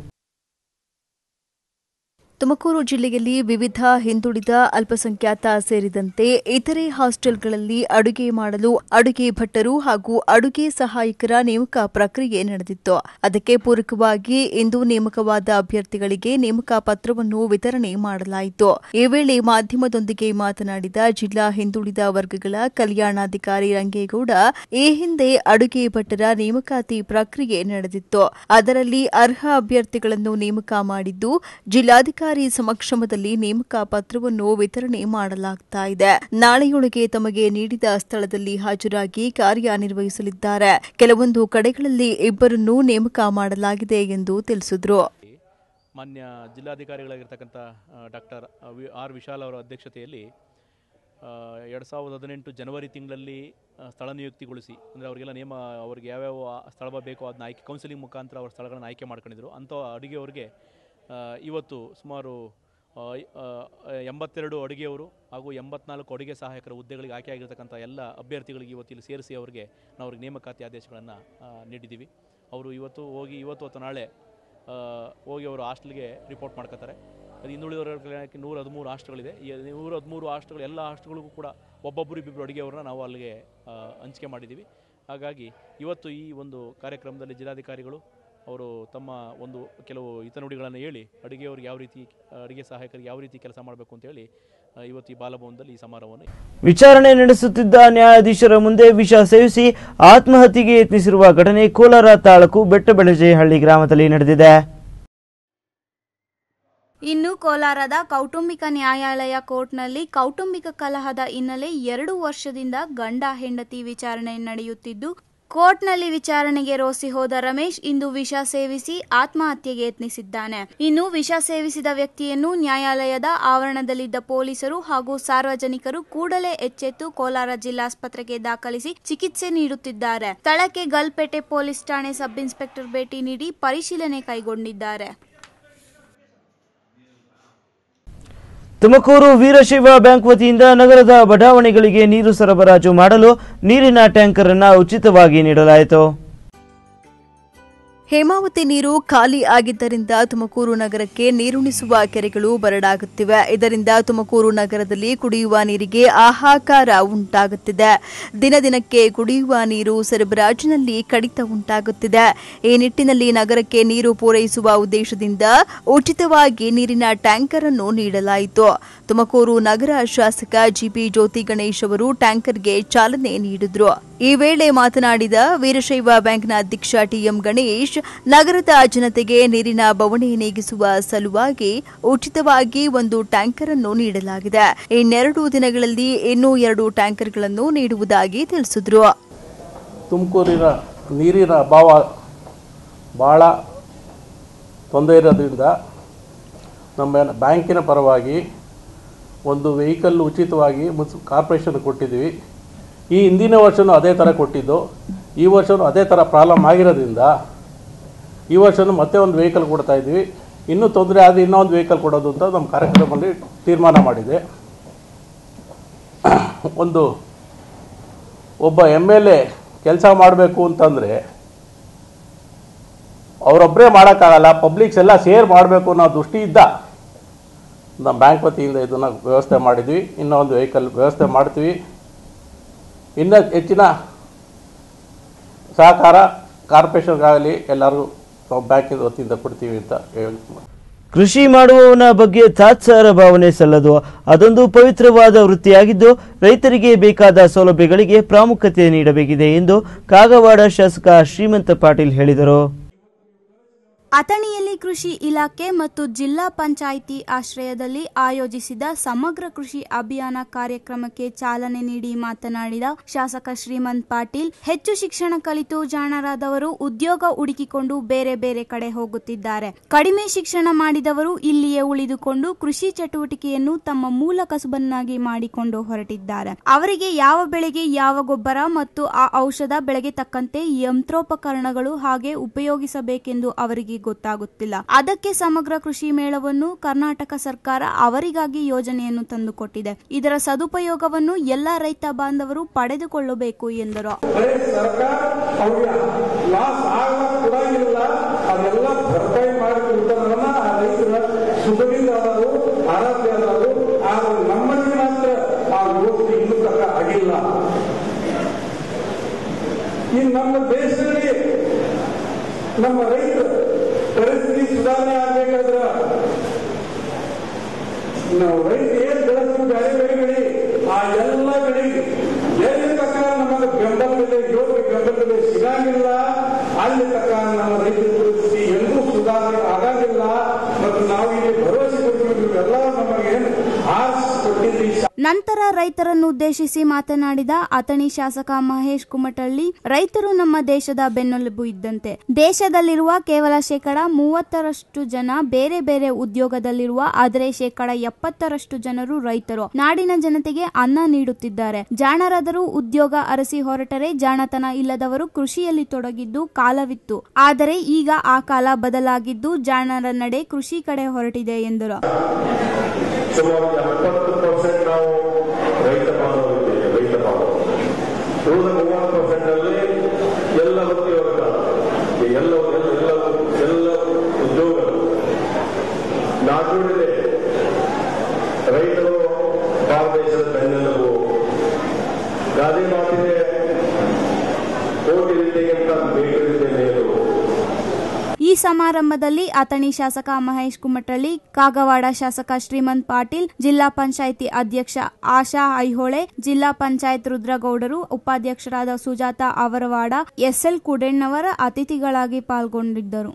ತುಮಕೂರು ಜಿಲ್ಲೆಯಲ್ಲಿ ವಿವಿಧ ಹಿಂದುಳಿದ ಅಲ್ಪಸಂಖ್ಯಾತ ಸೇರಿದಂತೆ ಇತರೆ ಹಾಸ್ಟೆಲ್ಗಳಲ್ಲಿ ಅಡುಗೆ ಮಾಡಲು ಅಡುಗೆ ಭಟ್ಟರು ಹಾಗೂ ಅಡುಗೆ ಸಹಾಯಕರ ನೇಮಕ ಪ್ರಕ್ರಿಯೆ ನಡೆದಿತ್ತು ಅದಕ್ಕೆ ಪೂರಕವಾಗಿ ಇಂದು ನೇಮಕವಾದ ಅಭ್ಯರ್ಥಿಗಳಿಗೆ ನೇಮಕ ಪತ್ರವನ್ನು ವಿತರಣೆ ಮಾಡಲಾಯಿತು ಈ ವೇಳೆ ಮಾಧ್ಯಮದೊಂದಿಗೆ ಮಾತನಾಡಿದ ಜಿಲ್ಲಾ ಹಿಂದುಳಿದ ವರ್ಗಗಳ ಕಲ್ಯಾಣಾಧಿಕಾರಿ ರಂಗೇಗೌಡ ಈ ಹಿಂದೆ ಅಡುಗೆ ಭಟ್ಟರ ನೇಮಕಾತಿ ಪ್ರಕ್ರಿಯೆ ನಡೆದಿತ್ತು ಅದರಲ್ಲಿ ಅರ್ಹ ಅಭ್ಯರ್ಥಿಗಳನ್ನು ನೇಮಕ ಮಾಡಿದ್ದು ಜಿಲ್ಲಾಧಿಕಾರಿ ಸಮಕ್ಷಮದಲ್ಲಿ ನೇಮಕ ಪತ್ರವನ್ನು ವಿತರಣೆ ಮಾಡಲಾಗ್ತಾ ಇದೆ ನಾಳೆಯೊಳಗೆ ತಮಗೆ ನೀಡಿದ ಸ್ಥಳದಲ್ಲಿ ಹಾಜರಾಗಿ ಕಾರ್ಯನಿರ್ವಹಿಸಲಿದ್ದಾರೆ ಕೆಲವೊಂದು ಕಡೆಗಳಲ್ಲಿ ಇಬ್ಬರನ್ನೂ ನೇಮಕ ಮಾಡಲಾಗಿದೆ ಎಂದು ತಿಳಿಸಿದರು ಮಾನ್ಯ ಜಿಲ್ಲಾಧಿಕಾರಿಗಳಾಗಿರ್ತಕ್ಕಂಥ ಡಾಕ್ಟರ್ ವಿ ಆರ್ ವಿಶಾಲ್ ಅವರ ಅಧ್ಯಕ್ಷತೆಯಲ್ಲಿ ಎರಡು ಸಾವಿರದ ಹದಿನೆಂಟು ಜನವರಿ ತಿಂಗಳಲ್ಲಿ ಆ, ಸ್ಥಳ ನಿಯುಕ್ತಿಗೊಳಿಸಿ ಅಂದರೆ ಅವರಿಗೆಲ್ಲ ನೇಮ ಅವ್ರಿಗೆ ಯಾವ್ಯಾವ ಸ್ಥಳ ಬೇಕೋ ಅದನ್ನ ಆಯ್ಕೆ ಕೌನ್ಸಿಲಿಂಗ್ ಮುಖಾಂತರ ಅವ್ರ ಸ್ಥಳಗಳನ್ನು ಆಯ್ಕೆ ಮಾಡ್ಕೊಂಡಿದ್ರು ಅಂಥ ಅಡುಗೆಯವರಿಗೆ ಇವತ್ತು ಸುಮಾರು ಆ, ಆ, ಎಂಬತ್ತೆರಡು ಅಡುಗೆಯವರು ಹಾಗೂ ಎಂಬತ್ನಾಲ್ಕು ಅಡುಗೆ ಸಹಾಯಕರ ಹುದ್ದೆಗಳಿಗೆ ಆಯ್ಕೆಯಾಗಿರ್ತಕ್ಕಂಥ ಎಲ್ಲ ಅಭ್ಯರ್ಥಿಗಳಿಗೆ ಇವತ್ತು ಇಲ್ಲಿ ಸೇರಿಸಿ ಅವರಿಗೆ ನಾವು ಅವ್ರಿಗೆ ನೇಮಕಾತಿ ಆದೇಶಗಳನ್ನು ನೀಡಿದ್ದೀವಿ ಅವರು ಇವತ್ತು ಹೋಗಿ ಇವತ್ತು ಅಥವಾ ನಾಳೆ ಆ, ಹೋಗಿ ಅವರು ಹಾಸ್ಟೆಲ್ಗೆ ರಿಪೋರ್ಟ್ ಮಾಡ್ಕೋತಾರೆ ಅದು ಹಿಂದುಳಿದವರ ಕಲ್ಯಾಣಕ್ಕೆ ನೂರ ಹದಿಮೂರು ಹಾಸ್ಟೆಲ್ಗಳಿದೆ ಈ ನೂರ ಹದಿಮೂರು ಹಾಸ್ಟೆಲ್ ಎಲ್ಲ ಹಾಸ್ಟೆಲ್ಗಳಿಗೂ ಕೂಡ ಒಬ್ಬೊಬ್ಬರು ಇಬ್ಬಿಬ್ಬರು ಅಡುಗೆಯವ್ರನ್ನ ನಾವು ಅಲ್ಲಿಗೆ ಆ, ಹಂಚಿಕೆ ಮಾಡಿದ್ದೀವಿ ಹಾಗಾಗಿ ಇವತ್ತು ಈ ಒಂದು ಕಾರ್ಯಕ್ರಮದಲ್ಲಿ ಜಿಲ್ಲಾಧಿಕಾರಿಗಳು ಅವರು ತಮ್ಮ ಒಂದು ಕೆಲವು ಹಿತನುಡಿಗಳನ್ನು ಹೇಳಿ ಅಡುಗೆಯವ್ರಿಗೆ ಯಾವ ರೀತಿ ಅಡುಗೆ ಸಹಾಯಕರಿಗೆ ಯಾವ ರೀತಿ ಕೆಲಸ ಮಾಡಬೇಕು ಅಂತ ಹೇಳಿ ಆ, ಇವತ್ತು ಈ ಬಾಲಭವನದಲ್ಲಿ ಈ ಸಮಾರಂಭವನ್ನು ವಿಚಾರಣೆ ನಡೆಸುತ್ತಿದ್ದ ನ್ಯಾಯಾಧೀಶರ ಮುಂದೆ ವಿಷ ಸೇವಿಸಿ ಆತ್ಮಹತ್ಯೆಗೆ ಯತ್ನಿಸಿರುವ ಘಟನೆ ಕೋಲಾರ ತಾಲೂಕು ಬೆಟ್ಟಬೆಳಜೆಹಳ್ಳಿ ಗ್ರಾಮದಲ್ಲಿ ನಡೆದಿದೆ ಇನ್ನು ಕೋಲಾರದ ಕೌಟುಂಬಿಕ ನ್ಯಾಯಾಲಯ ಕೋರ್ಟ್ನಲ್ಲಿ ಕೌಟುಂಬಿಕ ಕಲಹದ ಹಿನ್ನೆಲೆ ಎರಡು ವರ್ಷದಿಂದ ಗಂಡ ಹೆಂಡತಿ ವಿಚಾರಣೆ ನಡೆಯುತ್ತಿದ್ದು ಕೋರ್ಟ್ನಲ್ಲಿ ವಿಚಾರಣೆಗೆ ರೋಸಿ ಹೋದ ರಮೇಶ್ ಇಂದು ವಿಷ ಸೇವಿಸಿ ಆತ್ಮಹತ್ಯೆಗೆ ಯತ್ನಿಸಿದ್ದಾನೆ ಇನ್ನು ವಿಷ ಸೇವಿಸಿದ ವ್ಯಕ್ತಿಯನ್ನು ನ್ಯಾಯಾಲಯದ ಆವರಣದಲ್ಲಿದ್ದ ಪೊಲೀಸರು ಹಾಗೂ ಸಾರ್ವಜನಿಕರು ಕೂಡಲೇ ಎಚ್ಚೆತ್ತು ಕೋಲಾರ ಜಿಲ್ಲಾಸ್ಪತ್ರೆಗೆ ದಾಖಲಿಸಿ ಚಿಕಿತ್ಸೆ ನೀಡುತ್ತಿದ್ದಾರೆ ಸ್ಥಳಕ್ಕೆ ಗಲ್ಪೇಟೆ ಪೊಲೀಸ್ ಠಾಣೆ ಸಬ್ ಇನ್ಸ್ಪೆಕ್ಟರ್ ಭೇಟಿ ನೀಡಿ ಪರಿಶೀಲನೆ ಕೈಗೊಂಡಿದ್ದಾರೆ ತುಮಕೂರು ವೀರಶೈವ ಬ್ಯಾಂಕ್ ವತಿಯಿಂದ ನಗರದ ಬಡಾವಣೆಗಳಿಗೆ ನೀರು ಸರಬರಾಜು ಮಾಡಲು ನೀರಿನ ಟ್ಯಾಂಕರ್ ಅನ್ನು ಉಚಿತವಾಗಿ ನೀಡಲಾಯಿತು ಹೇಮಾವತಿ ನೀರು ಖಾಲಿ ಆಗಿದ್ದರಿಂದ ತುಮಕೂರು ನಗರಕ್ಕೆ ನೀರುಣಿಸುವ ಕೆರೆಗಳು ಬರಡಾಗುತ್ತಿವೆ ಇದರಿಂದ ತುಮಕೂರು ನಗರದಲ್ಲಿ ಕುಡಿಯುವ ನೀರಿಗೆ ಹಾಹಾಕಾರ ಉಂಟಾಗುತ್ತಿದೆ ದಿನ ದಿನಕ್ಕೆ ಕುಡಿಯುವ ನೀರು ಸರಬರಾಜಿನಲ್ಲಿ ಕಡಿತ ಉಂಟಾಗುತ್ತಿದೆ ಈ ನಿಟ್ಟಿನಲ್ಲಿ ನಗರಕ್ಕೆ ನೀರು ಪೂರೈಸುವ ಉದ್ದೇಶದಿಂದ ಉಚಿತವಾಗಿ ನೀರಿನ ಟ್ಯಾಂಕರ್ ಅನ್ನು ನೀಡಲಾಯಿತು ತುಮಕೂರು ನಗರ ಶಾಸಕ ಜಿಪಿ ಜ್ಯೋತಿ ಗಣೇಶ್ ಅವರು ಟ್ಯಾಂಕರ್ಗೆ ಚಾಲನೆ ನೀಡಿದ್ರು ಈ ವೇಳೆ ಮಾತನಾಡಿದ ವೀರಶೈವ ಬ್ಯಾಂಕ್ನ ಅಧ್ಯಕ್ಷ ಟಿಎಂ ಗಣೇಶ್ ನಗರದ ಜನತೆಗೆ ನೀರಿನ ಬವಣೆ ನೀಗಿಸುವ ಸಲುವಾಗಿ ಉಚಿತವಾಗಿ ಒಂದು ಟ್ಯಾಂಕರ್ ಅನ್ನು ನೀಡಲಾಗಿದೆ ಇನ್ನೆರಡು ದಿನಗಳಲ್ಲಿ ಇನ್ನೂ ಎರಡು ಟ್ಯಾಂಕರ್ಗಳನ್ನು ನೀಡುವುದಾಗಿ ತಿಳಿಸಿದ್ರು ತುಮಕೂರಿನ ನೀರಿನ ಅಭಾವ ಭಾಳ ತೊಂದರೆ ಇರೋದ್ರಿಂದ ನಮ್ಮ ಬ್ಯಾಂಕಿನ ಪರವಾಗಿ ಒಂದು ವೆಹಿಕಲ್ ಉಚಿತವಾಗಿ ಮುನ್ಸ್ ಕಾರ್ಪೊರೇಷನ್ ಕೊಟ್ಟಿದ್ದೀವಿ ಈ ಹಿಂದಿನ ವರ್ಷವೂ ಅದೇ ಥರ ಕೊಟ್ಟಿದ್ದು ಈ ವರ್ಷವೂ ಅದೇ ಥರ ಪ್ರಾಬ್ಲಮ್ ಆಗಿರೋದ್ರಿಂದ ಈ ವರ್ಷವೂ ಮತ್ತೆ ಒಂದು ವೆಹಿಕಲ್ ಕೊಡ್ತಾ ಇದ್ದೀವಿ ಇನ್ನೂ ತೊಂದರೆ ಆದರೆ ಇನ್ನೊಂದು ವೆಹಿಕಲ್ ಕೊಡೋದು ಅಂತ ನಮ್ಮ ಕಾರ್ಯಕ್ರಮದಲ್ಲಿ ತೀರ್ಮಾನ ಮಾಡಿದೆ ಒಂದು ಒಬ್ಬ ಎಮ್ ಎಲ್ ಎ ಕೆಲಸ ಮಾಡಬೇಕು ಅಂತಂದರೆ ಅವರೊಬ್ಬರೇ ಮಾಡೋಕ್ಕಾಗಲ್ಲ ಪಬ್ಲಿಕ್ಸ್ ಎಲ್ಲ ಶೇರ್ ಮಾಡಬೇಕು ಅನ್ನೋ ದೃಷ್ಟಿಯಿಂದ ನಮ್ಮ ಬ್ಯಾಂಕ್ ವತಿಯಿಂದ ಇದನ್ನು ವ್ಯವಸ್ಥೆ ಮಾಡಿದ್ವಿ ಇನ್ನೂ ಒಂದು ವೆಹಿಕಲ್ ವ್ಯವಸ್ಥೆ ಮಾಡ್ತೀವಿ ಇನ್ನೂ ಹೆಚ್ಚಿನ ಸಹಕಾರ ಕಾರ್ಪೊರೇಷನ್ಗಾಗಲಿ ಎಲ್ಲರಿಗೂ ನಾವು ಬ್ಯಾಂಕಿನ ವತಿಯಿಂದ ಕೊಡ್ತೀವಿ ಅಂತ ಹೇಳಿ ಕೃಷಿ ಮಾಡುವವನ ಬಗ್ಗೆ ತಾತ್ಸಾರ ಭಾವನೆ ಸಲ್ಲದು ಅದೊಂದು ಪವಿತ್ರವಾದ ವೃತ್ತಿಯಾಗಿದ್ದು ರೈತರಿಗೆ ಬೇಕಾದ ಸೌಲಭ್ಯಗಳಿಗೆ ಪ್ರಾಮುಖ್ಯತೆ ನೀಡಬೇಕಿದೆ ಎಂದು ಕಾಗವಾಡ ಶಾಸಕ ಶ್ರೀಮಂತ ಪಾಟೀಲ್ ಹೇಳಿದರು ಅಥಣಿಯಲ್ಲಿ ಕೃಷಿ ಇಲಾಖೆ ಮತ್ತು ಜಿಲ್ಲಾ ಪಂಚಾಯಿತಿ ಆಶ್ರಯದಲ್ಲಿ ಆಯೋಜಿಸಿದ ಸಮಗ್ರ ಕೃಷಿ ಅಭಿಯಾನ ಕಾರ್ಯಕ್ರಮಕ್ಕೆ ಚಾಲನೆ ನೀಡಿ ಮಾತನಾಡಿದ ಶಾಸಕ ಶ್ರೀಮಂತ್ ಪಾಟೀಲ್ ಹೆಚ್ಚು ಶಿಕ್ಷಣ ಕಲಿತು ಜಾಣರಾದವರು ಉದ್ಯೋಗ ಹುಡುಕಿಕೊಂಡು ಬೇರೆ ಬೇರೆ ಕಡೆ ಹೋಗುತ್ತಿದ್ದಾರೆ ಕಡಿಮೆ ಶಿಕ್ಷಣ ಮಾಡಿದವರು ಇಲ್ಲಿಯೇ ಉಳಿದುಕೊಂಡು ಕೃಷಿ ಚಟುವಟಿಕೆಯನ್ನು ತಮ್ಮ ಮೂಲ ಕಸುಬನ್ನಾಗಿ ಮಾಡಿಕೊಂಡು ಹೊರಟಿದ್ದಾರೆ ಅವರಿಗೆ ಯಾವ ಬೆಳೆಗೆ ಯಾವ ಗೊಬ್ಬರ ಮತ್ತು ಆ ಔಷಧ ಬೆಳೆಗೆ ತಕ್ಕಂತೆ ಯಂತ್ರೋಪಕರಣಗಳು ಹಾಗೆ ಉಪಯೋಗಿಸಬೇಕೆಂದು ಅವರಿಗೆ ಗೊತ್ತಾಗುತ್ತಿಲ್ಲ ಸಿಗುತ್ತಿಲ್ಲ ಅದಕ್ಕೆ ಸಮಗ್ರ ಕೃಷಿ ಮೇಳವನ್ನು ಕರ್ನಾಟಕ ಸರ್ಕಾರ ಅವರಿಗಾಗಿ ಯೋಜನೆಯನ್ನು ತಂದುಕೊಟ್ಟಿದೆ ಇದರ ಸದುಪಯೋಗವನ್ನು ಎಲ್ಲ ರೈತ ಬಾಂಧವರು ಪಡೆದುಕೊಳ್ಳಬೇಕು ಎಂದರು ಬರೀ ಸರ್ಕಾರ ಅವ್ರಿಗೆ ಲಾಸ್ ಆಗ್ಲಕ್ ಕೊಡಂಗಿಲ್ಲ ಅದೆಲ್ಲ ಭರ್ಪಾಯಿ ಮಾಡಿ ಕೊಡ್ತಾರಲ್ಲ ಆ ರೈತರ ಸುಖದಿಂದ ಅದಾರು ಆರಾಧ್ಯ ಅದಾರು ಆದ್ರೆ ನಮ್ಮಲ್ಲಿ ಮಾತ್ರ ಆ ಯೋಜನೆ ಇನ್ನೂ ತನಕ ಆಗಿಲ್ಲ ಈ ನಮ್ಮ ದೇಶದಲ್ಲಿ ನಮ್ಮ ರೈತರ ಪರಿಸ್ಥಿತಿ ಸುಧಾರಣೆ ಆಗ್ಬೇಕಾದ್ರ ನಾವು ರೈತ ಏನ್ ಬೆಳೆಸ್ತೀವಿ ಬೇರೆ ಬೇರೆ ಬೆಳೆ ಆ ಎಲ್ಲ ಬೆಳೆಗೆ ಎಲ್ಲಿ ತಕ್ಕ ನಮಗೆ ಬೆಂಬಲ ಬೆಲೆ ಯೋಗ್ಯ ಬೆಂಬಲ ಬೆಲೆ ಸಿಗಂಗಿಲ್ಲ ಅಲ್ಲಿ ತಕ್ಕ ನಮ್ಮ ರೈತರ ಪರಿಸ್ಥಿತಿ ಎಂದೂ ಸುಧಾರಣೆ ಆಗಂಗಿಲ್ಲ ಮತ್ತು ನಾವು ಇಲ್ಲಿ ಭರವಸೆ ಕೊಡ್ತೀವಿ ಎಲ್ಲ ನಮಗೆ ಆರ್ಸ್ ಕೊಟ್ಟಿದ್ರಿ ನಂತರ ರೈತರನ್ನು ಉದ್ದೇಶಿಸಿ ಮಾತನಾಡಿದ ಅಥಣಿ ಶಾಸಕ ಮಹೇಶ್ ಕುಮಟಳ್ಳಿ ರೈತರು ನಮ್ಮ ದೇಶದ ಬೆನ್ನೆಲುಬು ಇದ್ದಂತೆ ದೇಶದಲ್ಲಿರುವ ಕೇವಲ ಶೇಕಡ ಮೂವತ್ತರಷ್ಟು ಜನ ಬೇರೆ ಬೇರೆ ಉದ್ಯೋಗದಲ್ಲಿರುವ ಆದರೆ ಶೇಕಡ ಎಪ್ಪತ್ತರಷ್ಟು ಜನರು ರೈತರು ನಾಡಿನ ಜನತೆಗೆ ಅನ್ನ ನೀಡುತ್ತಿದ್ದಾರೆ ಜಾಣರಾದರೂ ಉದ್ಯೋಗ ಅರಸಿ ಹೊರಟರೆ ಜಾಣತನ ಇಲ್ಲದವರು ಕೃಷಿಯಲ್ಲಿ ತೊಡಗಿದ್ದು ಕಾಲವಿತ್ತು ಆದರೆ ಈಗ ಆ ಕಾಲ ಬದಲಾಗಿದ್ದು ಜಾಣರ ನಡೆ ಕೃಷಿ ಕಡೆ ಹೊರಟಿದೆ ಎಂದರು ಸುಮಾರು ಎಪ್ಪತ್ತು ಪರ್ಸೆಂಟ್ ನಾವು ರೈತ ಬಾಂಧವರಿದ್ದೇವೆ ರೈತ ಬಾಂಧವರು ಉಳಿದ ಮೂವತ್ತು ಪರ್ಸೆಂಟ್ ಅಲ್ಲಿ ಎಲ್ಲ ಉದ್ಯೋಗ ಎಲ್ಲ ಎಲ್ಲ ಎಲ್ಲ ಉದ್ಯೋಗಗಳು ನಾಟುಡಿದೆ ರೈತರು ಭಾರತ ದೇಶದ ಬೆನ್ನೆಲುಬು ಗಾದೆ ಮಾತಿದೆ ಕೋಟಿ ವಿದ್ಯೆಗಿಂತ ಬೇಕರಿದ್ದೆ ಮೇಲು ಈ ಸಮಾರಂಭದಲ್ಲಿ ಅಥಣಿ ಶಾಸಕ ಮಹೇಶ್ ಕುಮಟಳ್ಳಿ ಕಾಗವಾಡ ಶಾಸಕ ಶ್ರೀಮಂತ್ ಪಾಟೀಲ್ ಜಿಲ್ಲಾ ಪಂಚಾಯಿತಿ ಅಧ್ಯಕ್ಷ ಆಶಾ ಐಹೊಳೆ ಜಿಲ್ಲಾ ಪಂಚಾಯತ್ ರುದ್ರಗೌಡರು ಉಪಾಧ್ಯಕ್ಷರಾದ ಸುಜಾತ ಅವರವಾಡ ಎಸ್ಎಲ್ ಕುಡೆಣ್ಣವರ ಅತಿಥಿಗಳಾಗಿ ಪಾಲ್ಗೊಂಡಿದ್ದರು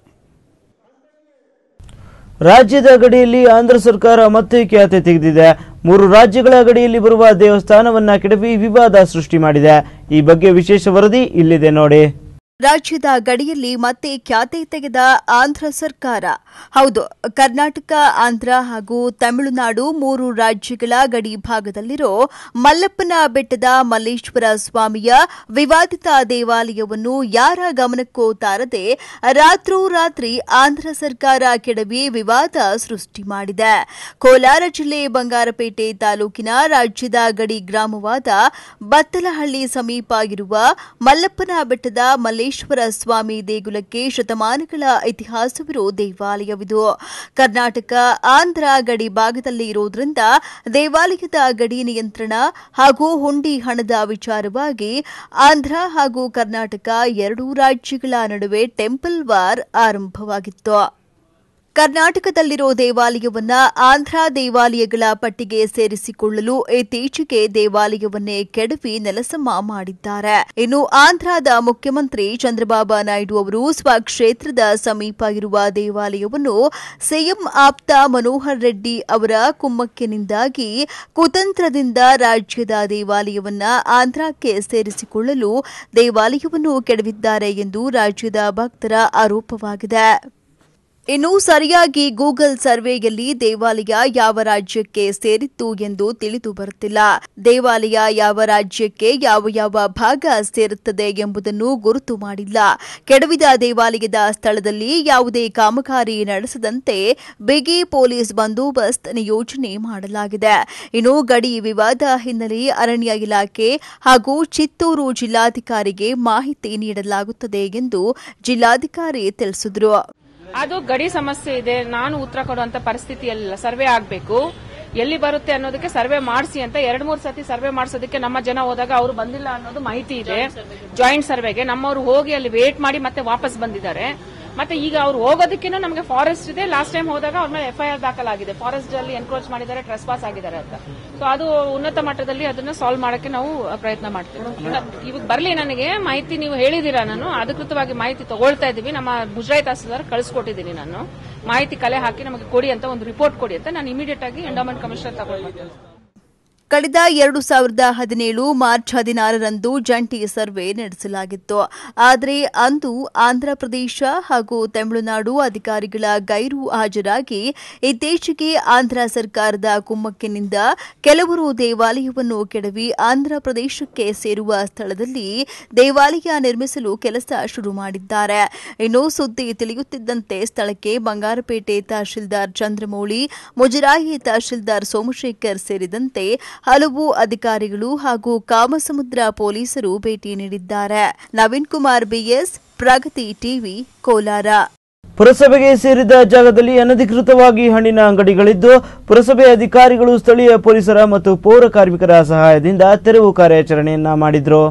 ರಾಜ್ಯದ ಗಡಿಯಲ್ಲಿ ಆಂಧ್ರ ಸರ್ಕಾರ ಮತ್ತೆ ಖ್ಯಾತೆ ತೆಗೆದಿದೆ ಮೂರು ರಾಜ್ಯಗಳ ಗಡಿಯಲ್ಲಿ ಬರುವ ದೇವಸ್ಥಾನವನ್ನ ಕೆಡವಿ ವಿವಾದ ಸೃಷ್ಟಿ ಮಾಡಿದೆ ಈ ಬಗ್ಗೆ ವಿಶೇಷ ವರದಿ ಇಲ್ಲಿದೆ ನೋಡಿ ರಾಜ್ಯದ ಗಡಿಯಲ್ಲಿ ಮತ್ತೆ ಖ್ಯಾತೆ ತೆಗೆದ ಆಂಧ್ರ ಸರ್ಕಾರ ಹೌದು ಕರ್ನಾಟಕ ಆಂಧ್ರ ಹಾಗೂ ತಮಿಳುನಾಡು ಮೂರು ರಾಜ್ಯಗಳ ಗಡಿ ಭಾಗದಲ್ಲಿರೋ ಮಲ್ಲಪ್ಪನ ಬೆಟ್ಟದ ಮಲ್ಲೇಶ್ವರ ಸ್ವಾಮಿಯ ವಿವಾದಿತ ದೇವಾಲಯವನ್ನು ಯಾರ ಗಮನಕ್ಕೂ ತಾರದೆ ರಾತ್ರೋರಾತ್ರಿ ಆಂಧ್ರ ಸರ್ಕಾರ ಕೆಡವಿ ವಿವಾದ ಸೃಷ್ಟಿ ಮಾಡಿದೆ ಕೋಲಾರ ಜಿಲ್ಲೆ ಬಂಗಾರಪೇಟೆ ತಾಲೂಕಿನ ರಾಜ್ಯದ ಗಡಿ ಗ್ರಾಮವಾದ ಬತ್ತಲಹಳ್ಳಿ ಸಮೀಪ ಇರುವ ಮಲ್ಲಪ್ಪನ ಬೆಟ್ಟದ ಮಲ್ಲೇಶ್ವರ ಸ್ವಾಮಿ ದೇಗುಲಕ್ಕೆ ಶತಮಾನಗಳ ಇತಿಹಾಸವಿರೋ ದೇವಾಲಯವಿದು ಕರ್ನಾಟಕ ಆಂಧ್ರ ಗಡಿ ಭಾಗದಲ್ಲಿ ಇರೋದ್ರಿಂದ ದೇವಾಲಯದ ಗಡಿ ನಿಯಂತ್ರಣ ಹಾಗೂ ಹುಂಡಿ ಹಣದ ವಿಚಾರವಾಗಿ ಆಂಧ್ರ ಹಾಗೂ ಕರ್ನಾಟಕ ಎರಡೂ ರಾಜ್ಯಗಳ ನಡುವೆ ಟೆಂಪಲ್ ವಾರ್ ಆರಂಭವಾಗಿತ್ತು ಕರ್ನಾಟಕದಲ್ಲಿರೋ ದೇವಾಲಯವನ್ನ ಆಂಧ್ರ ದೇವಾಲಯಗಳ ಪಟ್ಟಿಗೆ ಸೇರಿಸಿಕೊಳ್ಳಲು ಇತ್ತೀಚೆಗೆ ದೇವಾಲಯವನ್ನೇ ಕೆಡವಿ ನೆಲಸಮ ಮಾಡಿದ್ದಾರೆ ಇನ್ನು ಆಂಧ್ರದ ಮುಖ್ಯಮಂತ್ರಿ ಚಂದ್ರಬಾಬು ನಾಯ್ಡು ಅವರು ಸ್ವಕ್ಷೇತ್ರದ ಸಮೀಪ ಇರುವ ದೇವಾಲಯವನ್ನು ಸಿಎಂ ಆಪ್ತ ಮನೋಹರ್ ರೆಡ್ಡಿ ಅವರ ಕುಮ್ಮಕ್ಕಿನಿಂದಾಗಿ ಕುತಂತ್ರದಿಂದ ರಾಜ್ಯದ ದೇವಾಲಯವನ್ನ ಆಂಧ್ರಕ್ಕೆ ಸೇರಿಸಿಕೊಳ್ಳಲು ದೇವಾಲಯವನ್ನು ಕೆಡವಿದ್ದಾರೆ ಎಂದು ರಾಜ್ಯದ ಭಕ್ತರ ಆರೋಪವಾಗಿದೆ ಇನ್ನು ಸರಿಯಾಗಿ ಗೂಗಲ್ ಸರ್ವೆಯಲ್ಲಿ ದೇವಾಲಯ ಯಾವ ರಾಜ್ಯಕ್ಕೆ ಸೇರಿತ್ತು ಎಂದು ತಿಳಿದು ಬರುತ್ತಿಲ್ಲ ದೇವಾಲಯ ಯಾವ ರಾಜ್ಯಕ್ಕೆ ಯಾವ ಯಾವ ಭಾಗ ಸೇರುತ್ತದೆ ಎಂಬುದನ್ನು ಗುರುತು ಮಾಡಿಲ್ಲ ಕೆಡವಿದ ದೇವಾಲಯದ ಸ್ಥಳದಲ್ಲಿ ಯಾವುದೇ ಕಾಮಗಾರಿ ನಡೆಸದಂತೆ ಬಿಗಿ ಪೊಲೀಸ್ ಬಂದೋಬಸ್ತ್ ನಿಯೋಜನೆ ಮಾಡಲಾಗಿದೆ ಇನ್ನು ಗಡಿ ವಿವಾದ ಹಿನ್ನೆಲೆ ಅರಣ್ಯ ಇಲಾಖೆ ಹಾಗೂ ಚಿತ್ತೂರು ಜಿಲ್ಲಾಧಿಕಾರಿಗೆ ಮಾಹಿತಿ ನೀಡಲಾಗುತ್ತದೆ ಎಂದು ಜಿಲ್ಲಾಧಿಕಾರಿ ತಿಳಿಸಿದರು ಅದು ಗಡಿ ಸಮಸ್ಯೆ ಇದೆ ನಾನು ಉತ್ತರ ಕೊಡುವಂತ ಪರಿಸ್ಥಿತಿಯಲ್ಲ ಸರ್ವೆ ಆಗ್ಬೇಕು ಎಲ್ಲಿ ಬರುತ್ತೆ ಅನ್ನೋದಕ್ಕೆ ಸರ್ವೆ ಮಾಡಿಸಿ ಅಂತ ಎರಡ್ ಮೂರ್ ಸತಿ ಸರ್ವೆ ಮಾಡಿಸೋದಕ್ಕೆ ನಮ್ಮ ಜನ ಹೋದಾಗ ಅವರು ಬಂದಿಲ್ಲ ಅನ್ನೋದು ಮಾಹಿತಿ ಇದೆ ಜಾಯಿಂಟ್ ಸರ್ವೆಗೆ ನಮ್ಮವರು ಹೋಗಿ ಅಲ್ಲಿ ವೇಟ್ ಮಾಡಿ ಮತ್ತೆ ವಾಪಸ್ ಬಂದಿದ್ದಾರೆ ಮತ್ತೆ ಈಗ ಅವ್ರು ಹೋಗೋದಕ್ಕೇನು ನಮಗೆ ಫಾರೆಸ್ಟ್ ಇದೆ ಲಾಸ್ಟ್ ಟೈಮ್ ಹೋದಾಗ ಅವ್ರ ಮೇಲೆ ಎಫ್ಐಆರ್ ದಾಖಲಾಗಿದೆ ಫಾರೆಸ್ಟ್ ಅಲ್ಲಿ ಎನ್ಕ್ರೋಚ್ ಮಾಡಿದ್ದಾರೆ ಟ್ರೆಸ್ ಪಾಸ್ ಆಗಿದ್ದಾರೆ ಅಂತ ಸೊ ಅದು ಉನ್ನತ ಮಟ್ಟದಲ್ಲಿ ಅದನ್ನ ಸಾಲ್ವ್ ಮಾಡಕ್ಕೆ ನಾವು ಪ್ರಯತ್ನ ಮಾಡ್ತೀವಿ ಈಗ ಇವಾಗ ಬರ್ಲಿ ನನಗೆ ಮಾಹಿತಿ ನೀವು ಹೇಳಿದೀರಾ ನಾನು ಅಧಿಕೃತವಾಗಿ ಮಾಹಿತಿ ತಗೊಳ್ತಾ ಇದೀವಿ ನಮ್ಮ ಮುಜರಾಯಿ ತಹಸೀಲ್ದಾರ್ ಕಳಿಸ್ಕೊಟ್ಟಿದ್ದೀನಿ ನಾನು ಮಾಹಿತಿ ಕಲೆ ಹಾಕಿ ನಮಗೆ ಕೊಡಿ ಅಂತ ಒಂದು ರಿಪೋರ್ಟ್ ಕೊಡಿ ಅಂತ ನಾನು ಇಮಿಡಿಯೇಟ್ ಆಗಿ ಎಂಡೋಮೆಂಟ್ ಕಮಿಷನರ್ ತಗೊಂಡು ಕಳೆದ ಎರಡು ಸಾವಿರದ ಹದಿನೇಳು ಮಾರ್ಚ್ ಹದಿನಾರರಂದು ಜಂಟಿ ಸರ್ವೆ ನಡೆಸಲಾಗಿತ್ತು ಆದರೆ ಅಂದು ಆಂಧ್ರಪ್ರದೇಶ ಹಾಗೂ ತಮಿಳುನಾಡು ಅಧಿಕಾರಿಗಳ ಗೈರು ಹಾಜರಾಗಿ ಇತ್ತೀಚೆಗೆ ಆಂಧ್ರ ಸರ್ಕಾರದ ಕುಮ್ಮಕ್ಕಿನಿಂದ ಕೆಲವರು ದೇವಾಲಯವನ್ನು ಕೆಡವಿ ಆಂಧ್ರಪ್ರದೇಶಕ್ಕೆ ಸೇರುವ ಸ್ಥಳದಲ್ಲಿ ದೇವಾಲಯ ನಿರ್ಮಿಸಲು ಕೆಲಸ ಶುರು ಮಾಡಿದ್ದಾರೆ ಇನ್ನು ಸುದ್ದಿ ತಿಳಿಯುತ್ತಿದ್ದಂತೆ ಸ್ಥಳಕ್ಕೆ ಬಂಗಾರಪೇಟೆ ತಹಶೀಲ್ದಾರ್ ಚಂದ್ರಮೌಳಿ ಮುಜರಾಯಿ ತಹಶೀಲ್ದಾರ್ ಸೋಮಶೇಖರ್ ಸೇರಿದಂತೆ ಹಲವು ಅಧಿಕಾರಿಗಳು ಹಾಗೂ ಕಾಮಸಮುದ್ರ ಪೊಲೀಸರು ಭೇಟಿ ನೀಡಿದ್ದಾರೆ ನವೀನ್ ಕುಮಾರ್ ಬಿಎಸ್ ಪ್ರಗತಿ ಟಿವಿ ಕೋಲಾರ ಪುರಸಭೆಗೆ ಸೇರಿದ ಜಾಗದಲ್ಲಿ ಅನಧಿಕೃತವಾಗಿ ಹಣ್ಣಿನ ಅಂಗಡಿಗಳಿದ್ದು ಪುರಸಭೆ ಅಧಿಕಾರಿಗಳು ಸ್ಥಳೀಯ ಪೊಲೀಸರ ಮತ್ತು ಪೌರ ಕಾರ್ಮಿಕರ ಸಹಾಯದಿಂದ ತೆರವು ಕಾರ್ಯಾಚರಣೆಯನ್ನ ಮಾಡಿದ್ರು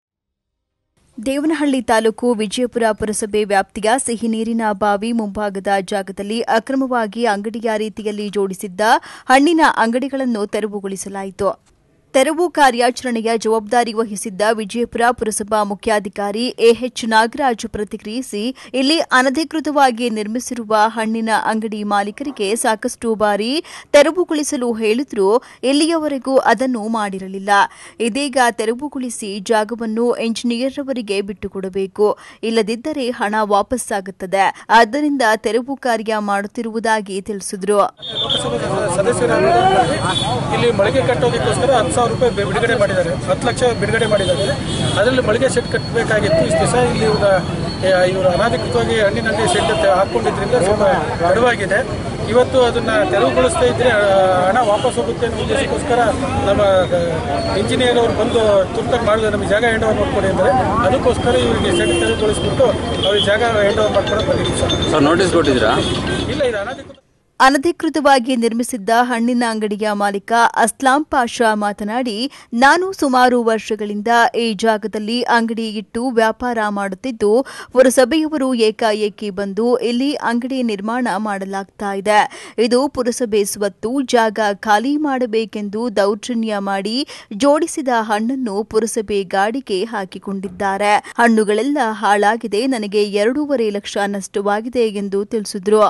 ದೇವನಹಳ್ಳಿ ತಾಲೂಕು ವಿಜಯಪುರ ಪುರಸಭೆ ವ್ಯಾಪ್ತಿಯ ಸಿಹಿ ನೀರಿನ ಬಾವಿ ಮುಂಭಾಗದ ಜಾಗದಲ್ಲಿ ಅಕ್ರಮವಾಗಿ ಅಂಗಡಿಯ ರೀತಿಯಲ್ಲಿ ಜೋಡಿಸಿದ್ದ ಹಣ್ಣಿನ ಅಂಗಡಿಗಳನ್ನು ತೆರವುಗೊಳಿಸಲಾಯಿತು ತೆರವು ಕಾರ್ಯಾಚರಣೆಯ ಜವಾಬ್ದಾರಿ ವಹಿಸಿದ್ದ ವಿಜಯಪುರ ಪುರಸಭಾ ಮುಖ್ಯಾಧಿಕಾರಿ ಎಎಚ್ ನಾಗರಾಜ್ ಪ್ರತಿಕ್ರಿಯಿಸಿ ಇಲ್ಲಿ ಅನಧಿಕೃತವಾಗಿ ನಿರ್ಮಿಸಿರುವ ಹಣ್ಣಿನ ಅಂಗಡಿ ಮಾಲೀಕರಿಗೆ ಸಾಕಷ್ಟು ಬಾರಿ ತೆರವುಗೊಳಿಸಲು ಹೇಳಿದ್ರೂ ಇಲ್ಲಿಯವರೆಗೂ ಅದನ್ನು ಮಾಡಿರಲಿಲ್ಲ ಇದೀಗ ತೆರವುಗೊಳಿಸಿ ಜಾಗವನ್ನು ಎಂಜಿನಿಯರ್ ಅವರಿಗೆ ಬಿಟ್ಟುಕೊಡಬೇಕು ಇಲ್ಲದಿದ್ದರೆ ಹಣ ವಾಪಸ್ಸಾಗುತ್ತದೆ ಆದ್ದರಿಂದ ತೆರವು ಕಾರ್ಯ ಮಾಡುತ್ತಿರುವುದಾಗಿ ತಿಳಿಸಿದರು ಸದಸ್ಯರಾಗಿ ಇಲ್ಲಿ ಮಳಿಗೆ ಕಟ್ಟೋದಕ್ಕೋಸ್ಕರ ಹತ್ತು ಸಾವಿರ ರೂಪಾಯಿ ಬಿ- ಬಿಡುಗಡೆ ಮಾಡಿದ್ದಾರೆ ಹತ್ತು ಲಕ್ಷ ಬಿಡುಗಡೆ ಮಾಡಿದ್ದಾರೆ ಅದರಲ್ಲಿ ಮಳಿಗೆ ಸೆಟ್ ಕಟ್ಟಬೇಕಾಗಿತ್ತು ಇಷ್ಟು ದಿವಸ ಇಲ್ಲಿ ಇವ್ರ ಇವರು ಅನಾಧಿಕೃತವಾಗಿ ಹಣ್ಣಿನ ಅಂಗಡಿ ಸೆಟ್ ಅಂತ ಹಾಕೊಂಡಿದ್ರಿಂದ ಸ್ವಲ್ಪ ತಡವಾಗಿದೆ ಇವತ್ತು ಅದನ್ನ ತೆರವುಗೊಳಿಸ್ತಾ ಇದ್ರೆ ಆ, ಹಣ ವಾಪಸ್ ಹೋಗುತ್ತೆ ಅನ್ನೋ ಉದ್ದೇಶಕ್ಕೋಸ್ಕರ ನಮ್ಮ ಇಂಜಿನಿಯರ್ ಅವರು ಬಂದು ತುರ್ತಾಗಿ ಮಾಡಿದ್ರೆ ನಮಗೆ ಜಾಗ ಹ್ಯಾಂಡ್ ಓವರ್ ಮಾಡ್ಕೊಡಿ ಅಂದರೆ ಅದಕ್ಕೋಸ್ಕರ ಇವರಿಗೆ ಸೆಟ್ ತೆರವುಗೊಳಿಸ್ಬಿಟ್ಟು ಅವ್ರಿಗೆ ಜಾಗ ಹ್ಯಾಂಡ್ ಓವರ್ ಮಾಡ್ಕೊಂಡು ಬಂದಿದ್ದೀವಿ ಸರ್ ಸರ್ ನೋಟಿಸ್ ಕೊಟ್ಟಿದ್ದೀರಾ ಇಲ್ಲ ಇದು ಅನಾಧಿಕೃತ ಅನಧಿಕೃತವಾಗಿ ನಿರ್ಮಿಸಿದ್ದ ಹಣ್ಣಿನ ಅಂಗಡಿಯ ಮಾಲೀಕ ಅಸ್ಲಾಂ ಪಾಷಾ ಮಾತನಾಡಿ ನಾನು ಸುಮಾರು ವರ್ಷಗಳಿಂದ ಈ ಜಾಗದಲ್ಲಿ ಅಂಗಡಿ ಇಟ್ಟು ವ್ಯಾಪಾರ ಮಾಡುತ್ತಿದ್ದು ಪುರಸಭೆಯವರು ಏಕಾಏಕಿ ಬಂದು ಇಲ್ಲಿ ಅಂಗಡಿ ನಿರ್ಮಾಣ ಮಾಡಲಾಗ್ತಾ ಇದೆ ಇದು ಪುರಸಭೆ ಸ್ವತ್ತು ಜಾಗ ಖಾಲಿ ಮಾಡಬೇಕೆಂದು ದೌರ್ಜನ್ಯ ಮಾಡಿ ಜೋಡಿಸಿದ ಹಣ್ಣನ್ನು ಪುರಸಭೆ ಗಾಡಿಗೆ ಹಾಕಿಕೊಂಡಿದ್ದಾರೆ ಹಣ್ಣುಗಳೆಲ್ಲ ಹಾಳಾಗಿದೆ ನನಗೆ ಎರಡೂವರೆ ಲಕ್ಷ ನಷ್ಟವಾಗಿದೆ ಎಂದು ತಿಳಿಸಿದ್ರು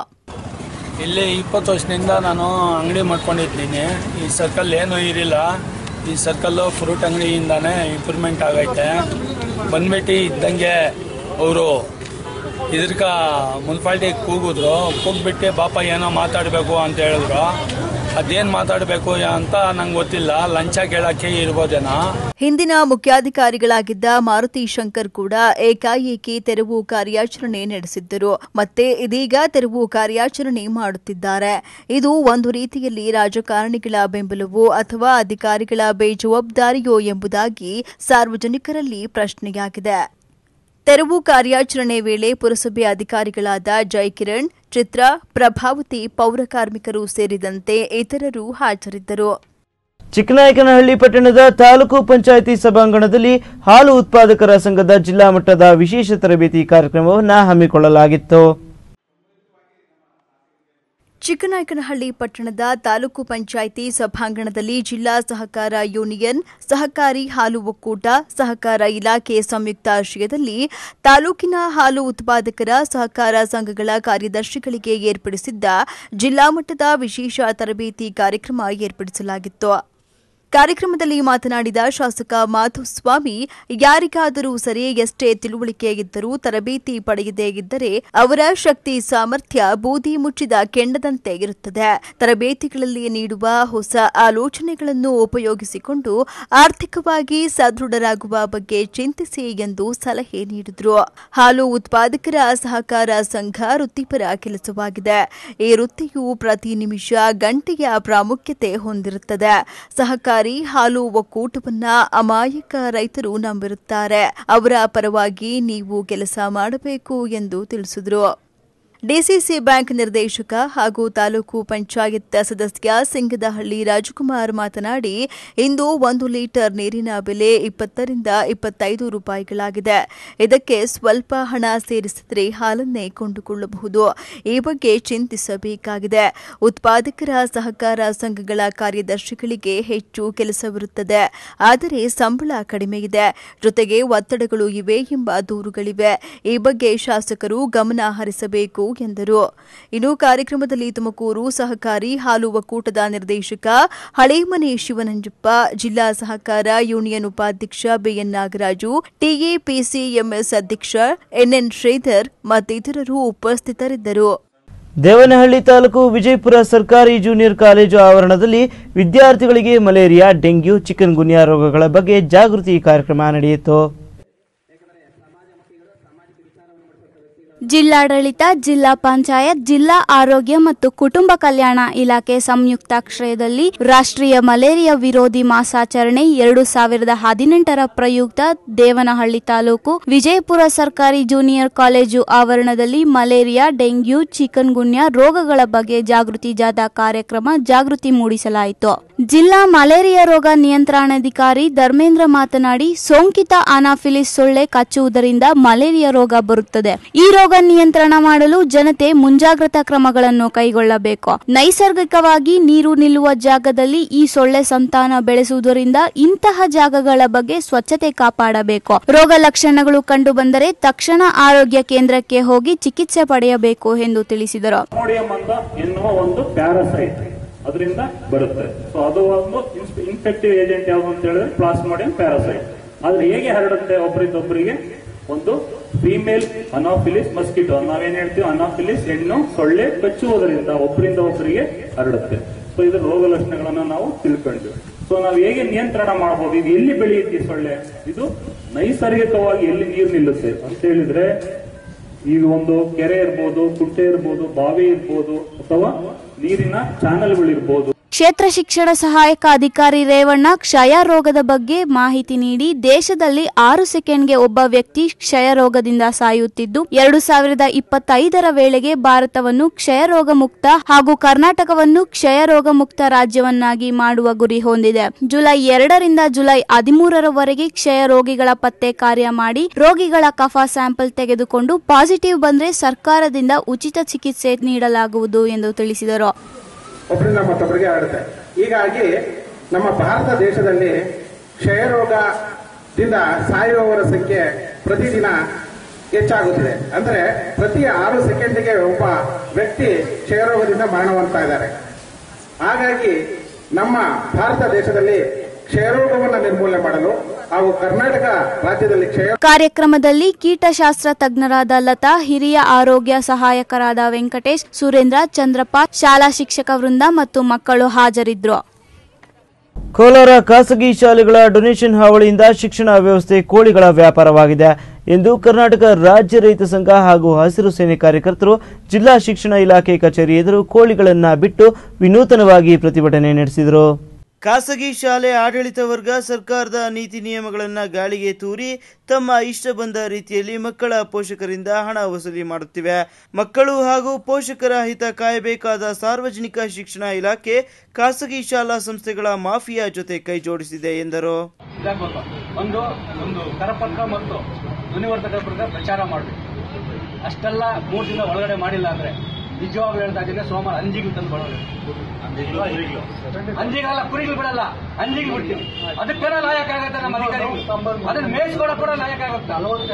ಇಲ್ಲಿ ಇಪ್ಪತ್ತು ವರ್ಷದಿಂದ ನಾನು ಅಂಗಡಿ ಮಾಡ್ಕೊಂಡಿದ್ದೀನಿ ಈ ಸರ್ಕಲ್ ಏನೂ ಇರಿಲ್ಲ ಈ ಸರ್ಕಲ್ಲು ಫ್ರೂಟ್ ಅಂಗಡಿಯಿಂದಾನೇ ಇಂಪ್ರೂವ್ಮೆಂಟ್ ಆಗೈತೆ ಬಂದ್ಬಿಟ್ಟು ಇದ್ದಂಗೆ ಅವರು ಇದ್ರಕ ಮುನ್ಸಿಪಾಲ್ಟಿ ಕೂಗಿದ್ರು ಕೂಗ್ಬಿಟ್ಟು ಬಾಪ ಏನೋ ಮಾತಾಡಬೇಕು ಅಂತ ಹೇಳಿದ್ರು ಅದೇನು ಮಾತಾಡಬೇಕು ಅಂತ ನಂಗೆ ಗೊತ್ತಿಲ್ಲ ಲಂಚ ಕೇಳಕ್ಕೆ ಇರ್ಬೋದೇನೋ ಹಿಂದಿನ ಮುಖ್ಯಾಧಿಕಾರಿಗಳಾಗಿದ್ದ ಮಾರುತಿ ಶಂಕರ್ ಕೂಡ ಏಕಾಏಕಿ ತೆರವು ಕಾರ್ಯಾಚರಣೆ ನಡೆಸಿದ್ದರು ಮತ್ತೆ ಇದೀಗ ತೆರವು ಕಾರ್ಯಾಚರಣೆ ಮಾಡುತ್ತಿದ್ದಾರೆ ಇದು ಒಂದು ರೀತಿಯಲ್ಲಿ ರಾಜಕಾರಣಿಗಳ ಬೆಂಬಲವೋ ಅಥವಾ ಅಧಿಕಾರಿಗಳ ಬೇಜವಾಬ್ದಾರಿಯೋ ಎಂಬುದಾಗಿ ಸಾರ್ವಜನಿಕರಲ್ಲಿ ಪ್ರಶ್ನೆಯಾಗಿದೆ ತೆರವು ಕಾರ್ಯಾಚರಣೆ ವೇಳೆ ಪುರಸಭೆ ಅಧಿಕಾರಿಗಳಾದ ಜೈಕಿರಣ್ ಚಿತ್ರ ಪ್ರಭಾವತಿ ಪೌರ ಕಾರ್ಮಿಕರು ಸೇರಿದಂತೆ ಇತರರು ಹಾಜರಿದ್ದರು ಚಿಕ್ಕನಾಯಕನಹಳ್ಳಿ ಪಟ್ಟಣದ ತಾಲೂಕು ಪಂಚಾಯಿತಿ ಸಭಾಂಗಣದಲ್ಲಿ ಹಾಲು ಉತ್ಪಾದಕರ ಸಂಘದ ಜಿಲ್ಲಾ ಮಟ್ಟದ ವಿಶೇಷ ತರಬೇತಿ ಕಾರ್ಯಕ್ರಮವನ್ನು ಹಮ್ಮಿಕೊಳ್ಳಲಾಗಿತ್ತು ಚಿಕ್ಕನಾಯಕನಹಳ್ಳಿ ಪಟ್ಟಣದ ತಾಲೂಕು ಪಂಚಾಯಿತಿ ಸಭಾಂಗಣದಲ್ಲಿ ಜಿಲ್ಲಾ ಸಹಕಾರ ಯೂನಿಯನ್ ಸಹಕಾರಿ ಹಾಲು ಒಕ್ಕೂಟ ಸಹಕಾರ ಇಲಾಖೆ ಸಂಯುಕ್ತಾಶ್ರಯದಲ್ಲಿ ತಾಲೂಕಿನ ಹಾಲು ಉತ್ಪಾದಕರ ಸಹಕಾರ ಸಂಘಗಳ ಕಾರ್ಯದರ್ಶಿಗಳಿಗೆ ಏರ್ಪಡಿಸಿದ್ದ ಜಿಲ್ಲಾ ಮಟ್ಟದ ವಿಶೇಷ ತರಬೇತಿ ಕಾರ್ಯಕ್ರಮ ಏರ್ಪಡಿಸಲಾಗಿತ್ತು ಕಾರ್ಯಕ್ರಮದಲ್ಲಿ ಮಾತನಾಡಿದ ಶಾಸಕ ಮಾಧುಸ್ವಾಮಿ ಯಾರಿಗಾದರೂ ಸರಿ ಎಷ್ಟೇ ತಿಳುವಳಿಕೆ ಇದ್ದರೂ ತರಬೇತಿ ಪಡೆಯದೇ ಇದ್ದರೆ ಅವರ ಶಕ್ತಿ ಸಾಮರ್ಥ್ಯ ಬೂದಿ ಮುಚ್ಚಿದ ಕೆಂಡದಂತೆ ಇರುತ್ತದೆ ತರಬೇತಿಗಳಲ್ಲಿ ನೀಡುವ ಹೊಸ ಆಲೋಚನೆಗಳನ್ನು ಉಪಯೋಗಿಸಿಕೊಂಡು ಆರ್ಥಿಕವಾಗಿ ಸದೃಢರಾಗುವ ಬಗ್ಗೆ ಚಿಂತಿಸಿ ಎಂದು ಸಲಹೆ ನೀಡಿದರು ಹಾಲು ಉತ್ಪಾದಕರ ಸಹಕಾರ ಸಂಘ ವೃತ್ತಿಪರ ಕೆಲಸವಾಗಿದೆ ಈ ವೃತ್ತಿಯು ಪ್ರತಿ ನಿಮಿಷ ಗಂಟೆಯ ಪ್ರಾಮುಖ್ಯತೆ ಹೊಂದಿರುತ್ತದೆ ಸಹಕಾರಿ ಹಾಲು ಒಕ್ಕೂಟವನ್ನ ಅಮಾಯಕ ರೈತರು ನಂಬಿರುತ್ತಾರೆ ಅವರ ಪರವಾಗಿ ನೀವು ಕೆಲಸ ಮಾಡಬೇಕು ಎಂದು ತಿಳಿಸಿದರು ಡಿಸಿಸಿ ಬ್ಯಾಂಕ್ ನಿರ್ದೇಶಕ ಹಾಗೂ ತಾಲೂಕು ಪಂಚಾಯತ್ ಸದಸ್ಯ ಸಿಂಗದಹಳ್ಳಿ ರಾಜಕುಮಾರ್ ಮಾತನಾಡಿ ಇಂದು ಒಂದು ಲೀಟರ್ ನೀರಿನ ಬೆಲೆ ಇಪ್ಪತ್ತರಿಂದ ಇಪ್ಪತ್ತೈದು ರೂಪಾಯಿಗಳಾಗಿದೆ ಇದಕ್ಕೆ ಸ್ವಲ್ಪ ಹಣ ಸೇರಿಸಿದರೆ ಹಾಲನ್ನೇ ಕೊಂಡುಕೊಳ್ಳಬಹುದು ಈ ಬಗ್ಗೆ ಚಿಂತಿಸಬೇಕಾಗಿದೆ ಉತ್ಪಾದಕರ ಸಹಕಾರ ಸಂಘಗಳ ಕಾರ್ಯದರ್ಶಿಗಳಿಗೆ ಹೆಚ್ಚು ಕೆಲಸವಿರುತ್ತದೆ ಆದರೆ ಸಂಬಳ ಕಡಿಮೆ ಇದೆ ಜೊತೆಗೆ ಒತ್ತಡಗಳು ಇವೆ ಎಂಬ ದೂರುಗಳಿವೆ ಈ ಬಗ್ಗೆ ಶಾಸಕರು ಗಮನ ಹರಿಸಬೇಕು ಎಂದರು ಇನ್ನು ಕಾರ್ಯಕ್ರಮದಲ್ಲಿ ತುಮಕೂರು ಸಹಕಾರಿ ಹಾಲು ಒಕ್ಕೂಟದ ನಿರ್ದೇಶಕ ಹಳೇಮನೆ ಶಿವನಂಜಪ್ಪ ಜಿಲ್ಲಾ ಸಹಕಾರ ಯೂನಿಯನ್ ಉಪಾಧ್ಯಕ್ಷ ಬಿಎನ್ ನಾಗರಾಜು ಟಿಎಪಿಸಿಎಂಎಸ್ ಅಧ್ಯಕ್ಷ ಎನ್ಎನ್ ಶ್ರೀಧರ್ ಮತ್ತಿತರರು ಉಪಸ್ಥಿತರಿದ್ದರು ದೇವನಹಳ್ಳಿ ತಾಲೂಕು ವಿಜಯಪುರ ಸರ್ಕಾರಿ ಜೂನಿಯರ್ ಕಾಲೇಜು ಆವರಣದಲ್ಲಿ ವಿದ್ಯಾರ್ಥಿಗಳಿಗೆ ಮಲೇರಿಯಾ ಡೆಂಗ್ಯೂ ಚಿಕನ್ ಗುನ್ಯಾ ರೋಗಗಳ ಬಗ್ಗೆ ಜಾಗೃತಿ ಕಾರ್ಯಕ್ರಮ ನಡೆಯಿತು ಜಿಲ್ಲಾಡಳಿತ ಜಿಲ್ಲಾ ಪಂಚಾಯತ್ ಜಿಲ್ಲಾ ಆರೋಗ್ಯ ಮತ್ತು ಕುಟುಂಬ ಕಲ್ಯಾಣ ಇಲಾಖೆ ಸಂಯುಕ್ತಾಶ್ರಯದಲ್ಲಿ ರಾಷ್ಟ್ರೀಯ ಮಲೇರಿಯಾ ವಿರೋಧಿ ಮಾಸಾಚರಣೆ ಎರಡು ಸಾವಿರದ ಹದಿನೆಂಟರ ಪ್ರಯುಕ್ತ ದೇವನಹಳ್ಳಿ ತಾಲೂಕು ವಿಜಯಪುರ ಸರ್ಕಾರಿ ಜೂನಿಯರ್ ಕಾಲೇಜು ಆವರಣದಲ್ಲಿ ಮಲೇರಿಯಾ ಡೆಂಗ್ಯೂ ಚಿಕನ್ ಗುನ್ಯಾ ರೋಗಗಳ ಬಗ್ಗೆ ಜಾಗೃತಿ ಜಾಥಾ ಕಾರ್ಯಕ್ರಮ ಜಾಗೃತಿ ಮೂಡಿಸಲಾಯಿತು ಜಿಲ್ಲಾ ಮಲೇರಿಯಾ ರೋಗ ನಿಯಂತ್ರಣಾಧಿಕಾರಿ ಧರ್ಮೇಂದ್ರ ಮಾತನಾಡಿ ಸೋಂಕಿತ ಅನಾಫಿಲಿಸ್ ಸೊಳ್ಳೆ ಕಚ್ಚುವುದರಿಂದ ಮಲೇರಿಯಾ ರೋಗ ಬರುತ್ತದೆ ಈ ರೋಗ ನಿಯಂತ್ರಣ ಮಾಡಲು ಜನತೆ ಮುಂಜಾಗ್ರತಾ ಕ್ರಮಗಳನ್ನು ಕೈಗೊಳ್ಳಬೇಕು ನೈಸರ್ಗಿಕವಾಗಿ ನೀರು ನಿಲ್ಲುವ ಜಾಗದಲ್ಲಿ ಈ ಸೊಳ್ಳೆ ಸಂತಾನ ಬೆಳೆಸುವುದರಿಂದ ಇಂತಹ ಜಾಗಗಳ ಬಗ್ಗೆ ಸ್ವಚ್ಛತೆ ಕಾಪಾಡಬೇಕು ರೋಗ ಲಕ್ಷಣಗಳು ಕಂಡುಬಂದರೆ ತಕ್ಷಣ ಆರೋಗ್ಯ ಕೇಂದ್ರಕ್ಕೆ ಹೋಗಿ ಚಿಕಿತ್ಸೆ ಪಡೆಯಬೇಕು ಎಂದು ತಿಳಿಸಿದರು ಪ್ಲಾಸ್ಮೋಡಿಯಂ ಅಂತ ಎನ್ನುವ ಒಂದು ಪ್ಯಾರಾಸೈಟ್ ಅದರಿಂದ ಬರುತ್ತೆ ಸೊ ಅದು ಒಂದು ಇನ್ಫೆಕ್ಟಿವ್ ಏಜೆಂಟ್ ಯಾವುದು ಅಂತ ಹೇಳಿದ್ರೆ ಪ್ಲಾಸ್ಮೋಡಿಯಂ ಪ್ಯಾರಾಸೈಟ್ ಆದ್ರೆ ಹೇಗೆ ಹರಡುತ್ತೆ ಒಬ್ಬರಿಂದ ಒಬ್ಬರಿಗೆ ಒಂದು ಫಿಮೇಲ್ ಅನಾಫಿಲಿಸ್ ಮಸ್ಕಿಟೋ ನಾವೇನ್ ಹೇಳ್ತೀವಿ ಅನಾಫಿಲಿಸ್ ಹೆಣ್ಣು ಸೊಳ್ಳೆ ಕಚ್ಚುವುದರಿಂದ ಒಬ್ಬರಿಂದ ಒಬ್ಬರಿಗೆ ಹರಡುತ್ತೆ ಸೊ ಇದರ ರೋಗ ಲಕ್ಷಣಗಳನ್ನ ನಾವು ತಿಳ್ಕೊಂಡ್ವಿ ಸೊ ನಾವು ಹೇಗೆ ನಿಯಂತ್ರಣ ಮಾಡಬಹುದು ಇದು ಎಲ್ಲಿ ಬೆಳೆಯುತ್ತೆ ಈ ಸೊಳ್ಳೆ ಇದು ನೈಸರ್ಗಿಕವಾಗಿ ಎಲ್ಲಿ ನೀರು ನಿಲ್ಲುತ್ತೆ ಅಂತ ಹೇಳಿದ್ರೆ ಈಗ ಒಂದು ಕೆರೆ ಇರ್ಬೋದು ಕುಂಟೆ ಇರ್ಬೋದು ಬಾವಿ ಇರ್ಬೋದು ಅಥವಾ ನೀರಿನ ಚಾನೆಲ್ಗಳಿರ್ಬೋದು ಕ್ಷೇತ್ರ ಶಿಕ್ಷಣ ಸಹಾಯಕ ಅಧಿಕಾರಿ ರೇವಣ್ಣ ಕ್ಷಯ ರೋಗದ ಬಗ್ಗೆ ಮಾಹಿತಿ ನೀಡಿ ದೇಶದಲ್ಲಿ ಆರು ಸೆಕೆಂಡ್ಗೆ ಒಬ್ಬ ವ್ಯಕ್ತಿ ಕ್ಷಯ ರೋಗದಿಂದ ಸಾಯುತ್ತಿದ್ದು ಎರಡು ಸಾವಿರದ ಇಪ್ಪತ್ತೈದರ ವೇಳೆಗೆ ಭಾರತವನ್ನು ಕ್ಷಯ ರೋಗ ಮುಕ್ತ ಹಾಗೂ ಕರ್ನಾಟಕವನ್ನು ಕ್ಷಯ ರೋಗ ಮುಕ್ತ ರಾಜ್ಯವನ್ನಾಗಿ ಮಾಡುವ ಗುರಿ ಹೊಂದಿದೆ ಜುಲೈ ಎರಡರಿಂದ ಜುಲೈ ಹದಿಮೂರರವರೆಗೆ ಕ್ಷಯ ರೋಗಿಗಳ ಪತ್ತೆ ಕಾರ್ಯ ಮಾಡಿ ರೋಗಿಗಳ ಕಫ ಸ್ಯಾಂಪಲ್ ತೆಗೆದುಕೊಂಡು ಪಾಸಿಟಿವ್ ಬಂದ್ರೆ ಸರ್ಕಾರದಿಂದ ಉಚಿತ ಚಿಕಿತ್ಸೆ ನೀಡಲಾಗುವುದು ಎಂದು ತಿಳಿಸಿದರು ಒಬ್ಬರಿಂದ ಮತ್ತೊಬ್ಬರಿಗೆ ಹರಡುತ್ತೆ ಹೀಗಾಗಿ ನಮ್ಮ ಭಾರತ ದೇಶದಲ್ಲಿ ಕ್ಷಯರೋಗದಿಂದ ಸಾಯುವವರ ಸಂಖ್ಯೆ ಪ್ರತಿದಿನ ಹೆಚ್ಚಾಗುತ್ತಿದೆ ಅಂದ್ರೆ ಪ್ರತಿ ಆರು ಸೆಕೆಂಡ್ಗೆ ಒಬ್ಬ ವ್ಯಕ್ತಿ ಕ್ಷಯರೋಗದಿಂದ ಮರಣವಂತ ಇದ್ದಾರೆ ಹಾಗಾಗಿ ನಮ್ಮ ಭಾರತ ದೇಶದಲ್ಲಿ ಕ್ಷಯರೋಗವನ್ನು ನಿರ್ಮೂಲನೆ ಮಾಡಲು ಹಾಗೂ ಕರ್ನಾಟಕ ರಾಜ್ಯದಲ್ಲಿ ಕ್ಷಯ ಕಾರ್ಯಕ್ರಮದಲ್ಲಿ ಕೀಟಶಾಸ್ತ್ರ ತಜ್ಞರಾದ ಲತಾ ಹಿರಿಯ ಆರೋಗ್ಯ ಸಹಾಯಕರಾದ ವೆಂಕಟೇಶ್ ಸುರೇಂದ್ರ ಚಂದ್ರಪ್ಪ ಶಾಲಾ ಶಿಕ್ಷಕ ವೃಂದ ಮತ್ತು ಮಕ್ಕಳು ಹಾಜರಿದ್ದರು ಕೋಲಾರ ಖಾಸಗಿ ಶಾಲೆಗಳ ಡೊನೇಷನ್ ಹಾವಳಿಯಿಂದ ಶಿಕ್ಷಣ ವ್ಯವಸ್ಥೆ ಕೋಳಿಗಳ ವ್ಯಾಪಾರವಾಗಿದೆ ಎಂದು ಕರ್ನಾಟಕ ರಾಜ್ಯ ರೈತ ಸಂಘ ಹಾಗೂ ಹಸಿರು ಸೇನೆ ಕಾರ್ಯಕರ್ತರು ಜಿಲ್ಲಾ ಶಿಕ್ಷಣ ಇಲಾಖೆ ಕಚೇರಿ ಎದುರು ಕೋಳಿಗಳನ್ನ ಬಿಟ್ಟು ವಿನೂತನವಾಗಿ ಪ್ರತಿಭಟನೆ ನಡೆಸಿದರು ಖಾಸಗಿ ಶಾಲೆ ಆಡಳಿತ ವರ್ಗ ಸರ್ಕಾರದ ನೀತಿ ನಿಯಮಗಳನ್ನು ಗಾಳಿಗೆ ತೂರಿ ತಮ್ಮ ಇಷ್ಟ ಬಂದ ರೀತಿಯಲ್ಲಿ ಮಕ್ಕಳ ಪೋಷಕರಿಂದ ಹಣ ವಸೂಲಿ ಮಾಡುತ್ತಿವೆ ಮಕ್ಕಳು ಹಾಗೂ ಪೋಷಕರ ಹಿತ ಕಾಯಬೇಕಾದ ಸಾರ್ವಜನಿಕ ಶಿಕ್ಷಣ ಇಲಾಖೆ ಖಾಸಗಿ ಶಾಲಾ ಸಂಸ್ಥೆಗಳ ಮಾಫಿಯಾ ಜೊತೆ ಕೈಜೋಡಿಸಿದೆ ಎಂದರು ಇದಾಗಬೇಕು ಒಂದು ಒಂದು ಕರಪತ್ರ ಮತ್ತು ಧ್ವನಿವರ್ಧಕ ಪತ್ರ ಪ್ರಚಾರ ಮಾಡಬೇಕು ಅಷ್ಟೆಲ್ಲ ಮೂರು ದಿನ ಒಳಗಡೆ ಮಾಡಿಲ್ಲ ಅಂದ್ರೆ ನಿಜವಾಗ್ಲೂ ಹೇಳ್ತಾ ಇದ್ದೀನಿ ಸೋಮವಾರ ಅಂಜಿಗೆ ತಂದು ಬಳಬೇಕು ಅಂಜಿಗಲ್ಲ ಕುರಿಗಳು ಬಿಡಲ್ಲ ಅಂಜಿಗೆ ಬಿಡ್ತೀವಿ ಅದಕ್ಕೆಲ್ಲ ಲಾಯಕ್ ಆಗತ್ತೆ ನಮ್ಮ ಅಧಿಕಾರಿಗಳು ಅದನ್ನ ಮೇಯಿಸ್ಕೊಳಕ್ ಕೂಡ ಲಾಯಕ್ ಆಗುತ್ತೆ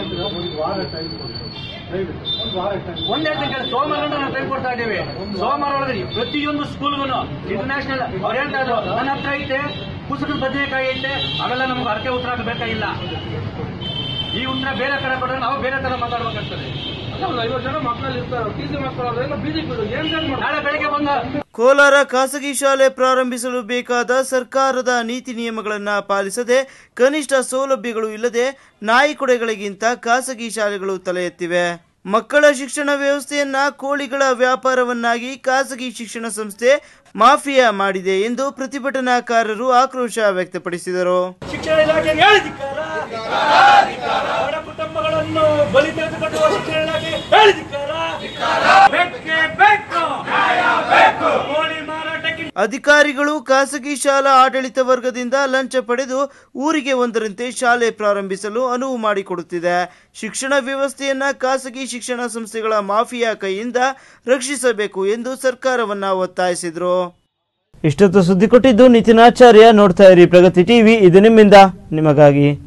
ಒಂದ್ ಹೇಳ್ತೀನಿ ಕೇಳಿ ಸೋಮವಾರ ನಾವು ಟೈಮ್ ಕೊಡ್ತಾ ಇದ್ದೀವಿ ಸೋಮವಾರ ಒಳಗಡೆ ಪ್ರತಿಯೊಂದು ಸ್ಕೂಲ್ಗೂ ಇಂಟರ್ನ್ಯಾಷನಲ್ ಅವ್ರು ಹೇಳ್ತಾ ಇದ್ರು ನನ್ನ ಹತ್ರ ಐತೆ ಪುಸ್ತಕದ ಬದನೆಕಾಯಿ ಐತೆ ಅವೆಲ್ಲ ನಮ್ಗೆ ಅರ್ಕೆ ಉತ್ತರ ಬೇಕಾಗಿಲ್ಲ ಈ ಉತ್ತರ ಬೇರೆ ಕಡೆ ಕೊಟ್ಟರೆ ನಾವು ಬೇರೆ ತರ ಮಾತಾಡ್ಬೇಕಾಗ್ತದೆ ಐವತ್ತು ಜನ ಮಕ್ಕಳು ಇರ್ತಾರೆ ಟಿ ಸಿ ಮಕ್ಕಳು ಅವರೆಲ್ಲ ಬೀದಿಗೆ ಬಿಡು ಏನ್ ನಾಳೆ ಬೆಳಗ್ಗೆ ಬಂದ ಕೋಲಾರ ಖಾಸಗಿ ಶಾಲೆ ಪ್ರಾರಂಭಿಸಲು ಬೇಕಾದ ಸರ್ಕಾರದ ನೀತಿ ನಿಯಮಗಳನ್ನು ಪಾಲಿಸದೆ ಕನಿಷ್ಠ ಸೌಲಭ್ಯಗಳು ಇಲ್ಲದೆ ನಾಯಿಕೊಡೆಗಳಿಗಿಂತ ಖಾಸಗಿ ಶಾಲೆಗಳು ತಲೆ ಎತ್ತಿವೆ ಮಕ್ಕಳ ಶಿಕ್ಷಣ ವ್ಯವಸ್ಥೆಯನ್ನ ಕೋಳಿಗಳ ವ್ಯಾಪಾರವನ್ನಾಗಿ ಖಾಸಗಿ ಶಿಕ್ಷಣ ಸಂಸ್ಥೆ ಮಾಫಿಯಾ ಮಾಡಿದೆ ಎಂದು ಪ್ರತಿಭಟನಾಕಾರರು ಆಕ್ರೋಶ ವ್ಯಕ್ತಪಡಿಸಿದರು ಶಿಕ್ಷಣ ಇಲಾಖೆಗೆ ಹೇಳಿದಿಕ್ಕಾರ ಬಡ ಕುಟುಂಬಗಳನ್ನು ಬಲಿ ತೆಗೆದುಕೊಳ್ಳುವ ಶಿಕ್ಷಣ ಇಲಾಖೆ ಹೇಳಿದಿಕ್ಕಾರ ಬೇಕೇ ಬೇಕು ಕೋಳಿ ಮಾರಾಟಕ್ಕೆ ಅಧಿಕಾರಿಗಳು ಖಾಸಗಿ ಶಾಲಾ ಆಡಳಿತ ವರ್ಗದಿಂದ ಲಂಚ ಪಡೆದು ಊರಿಗೆ ಒಂದರಂತೆ ಶಾಲೆ ಪ್ರಾರಂಭಿಸಲು ಅನುವು ಮಾಡಿಕೊಡುತ್ತಿದೆ ಶಿಕ್ಷಣ ವ್ಯವಸ್ಥೆಯನ್ನ ಖಾಸಗಿ ಶಿಕ್ಷಣ ಸಂಸ್ಥೆಗಳ ಮಾಫಿಯಾ ಕೈಯಿಂದ ರಕ್ಷಿಸಬೇಕು ಎಂದು ಸರ್ಕಾರವನ್ನ ಒತ್ತಾಯಿಸಿದರು ಇಷ್ಟೊತ್ತು ಸುದ್ದಿ ಕೊಟ್ಟಿದ್ದು ನಿತಿನ್ ಆಚಾರ್ಯ ನೋಡ್ತಾ ಇರಿ ಪ್ರಗತಿ ಟಿವಿ ಇದು ನಿಮ್ಮಿಂದ ನಿಮಗಾಗಿ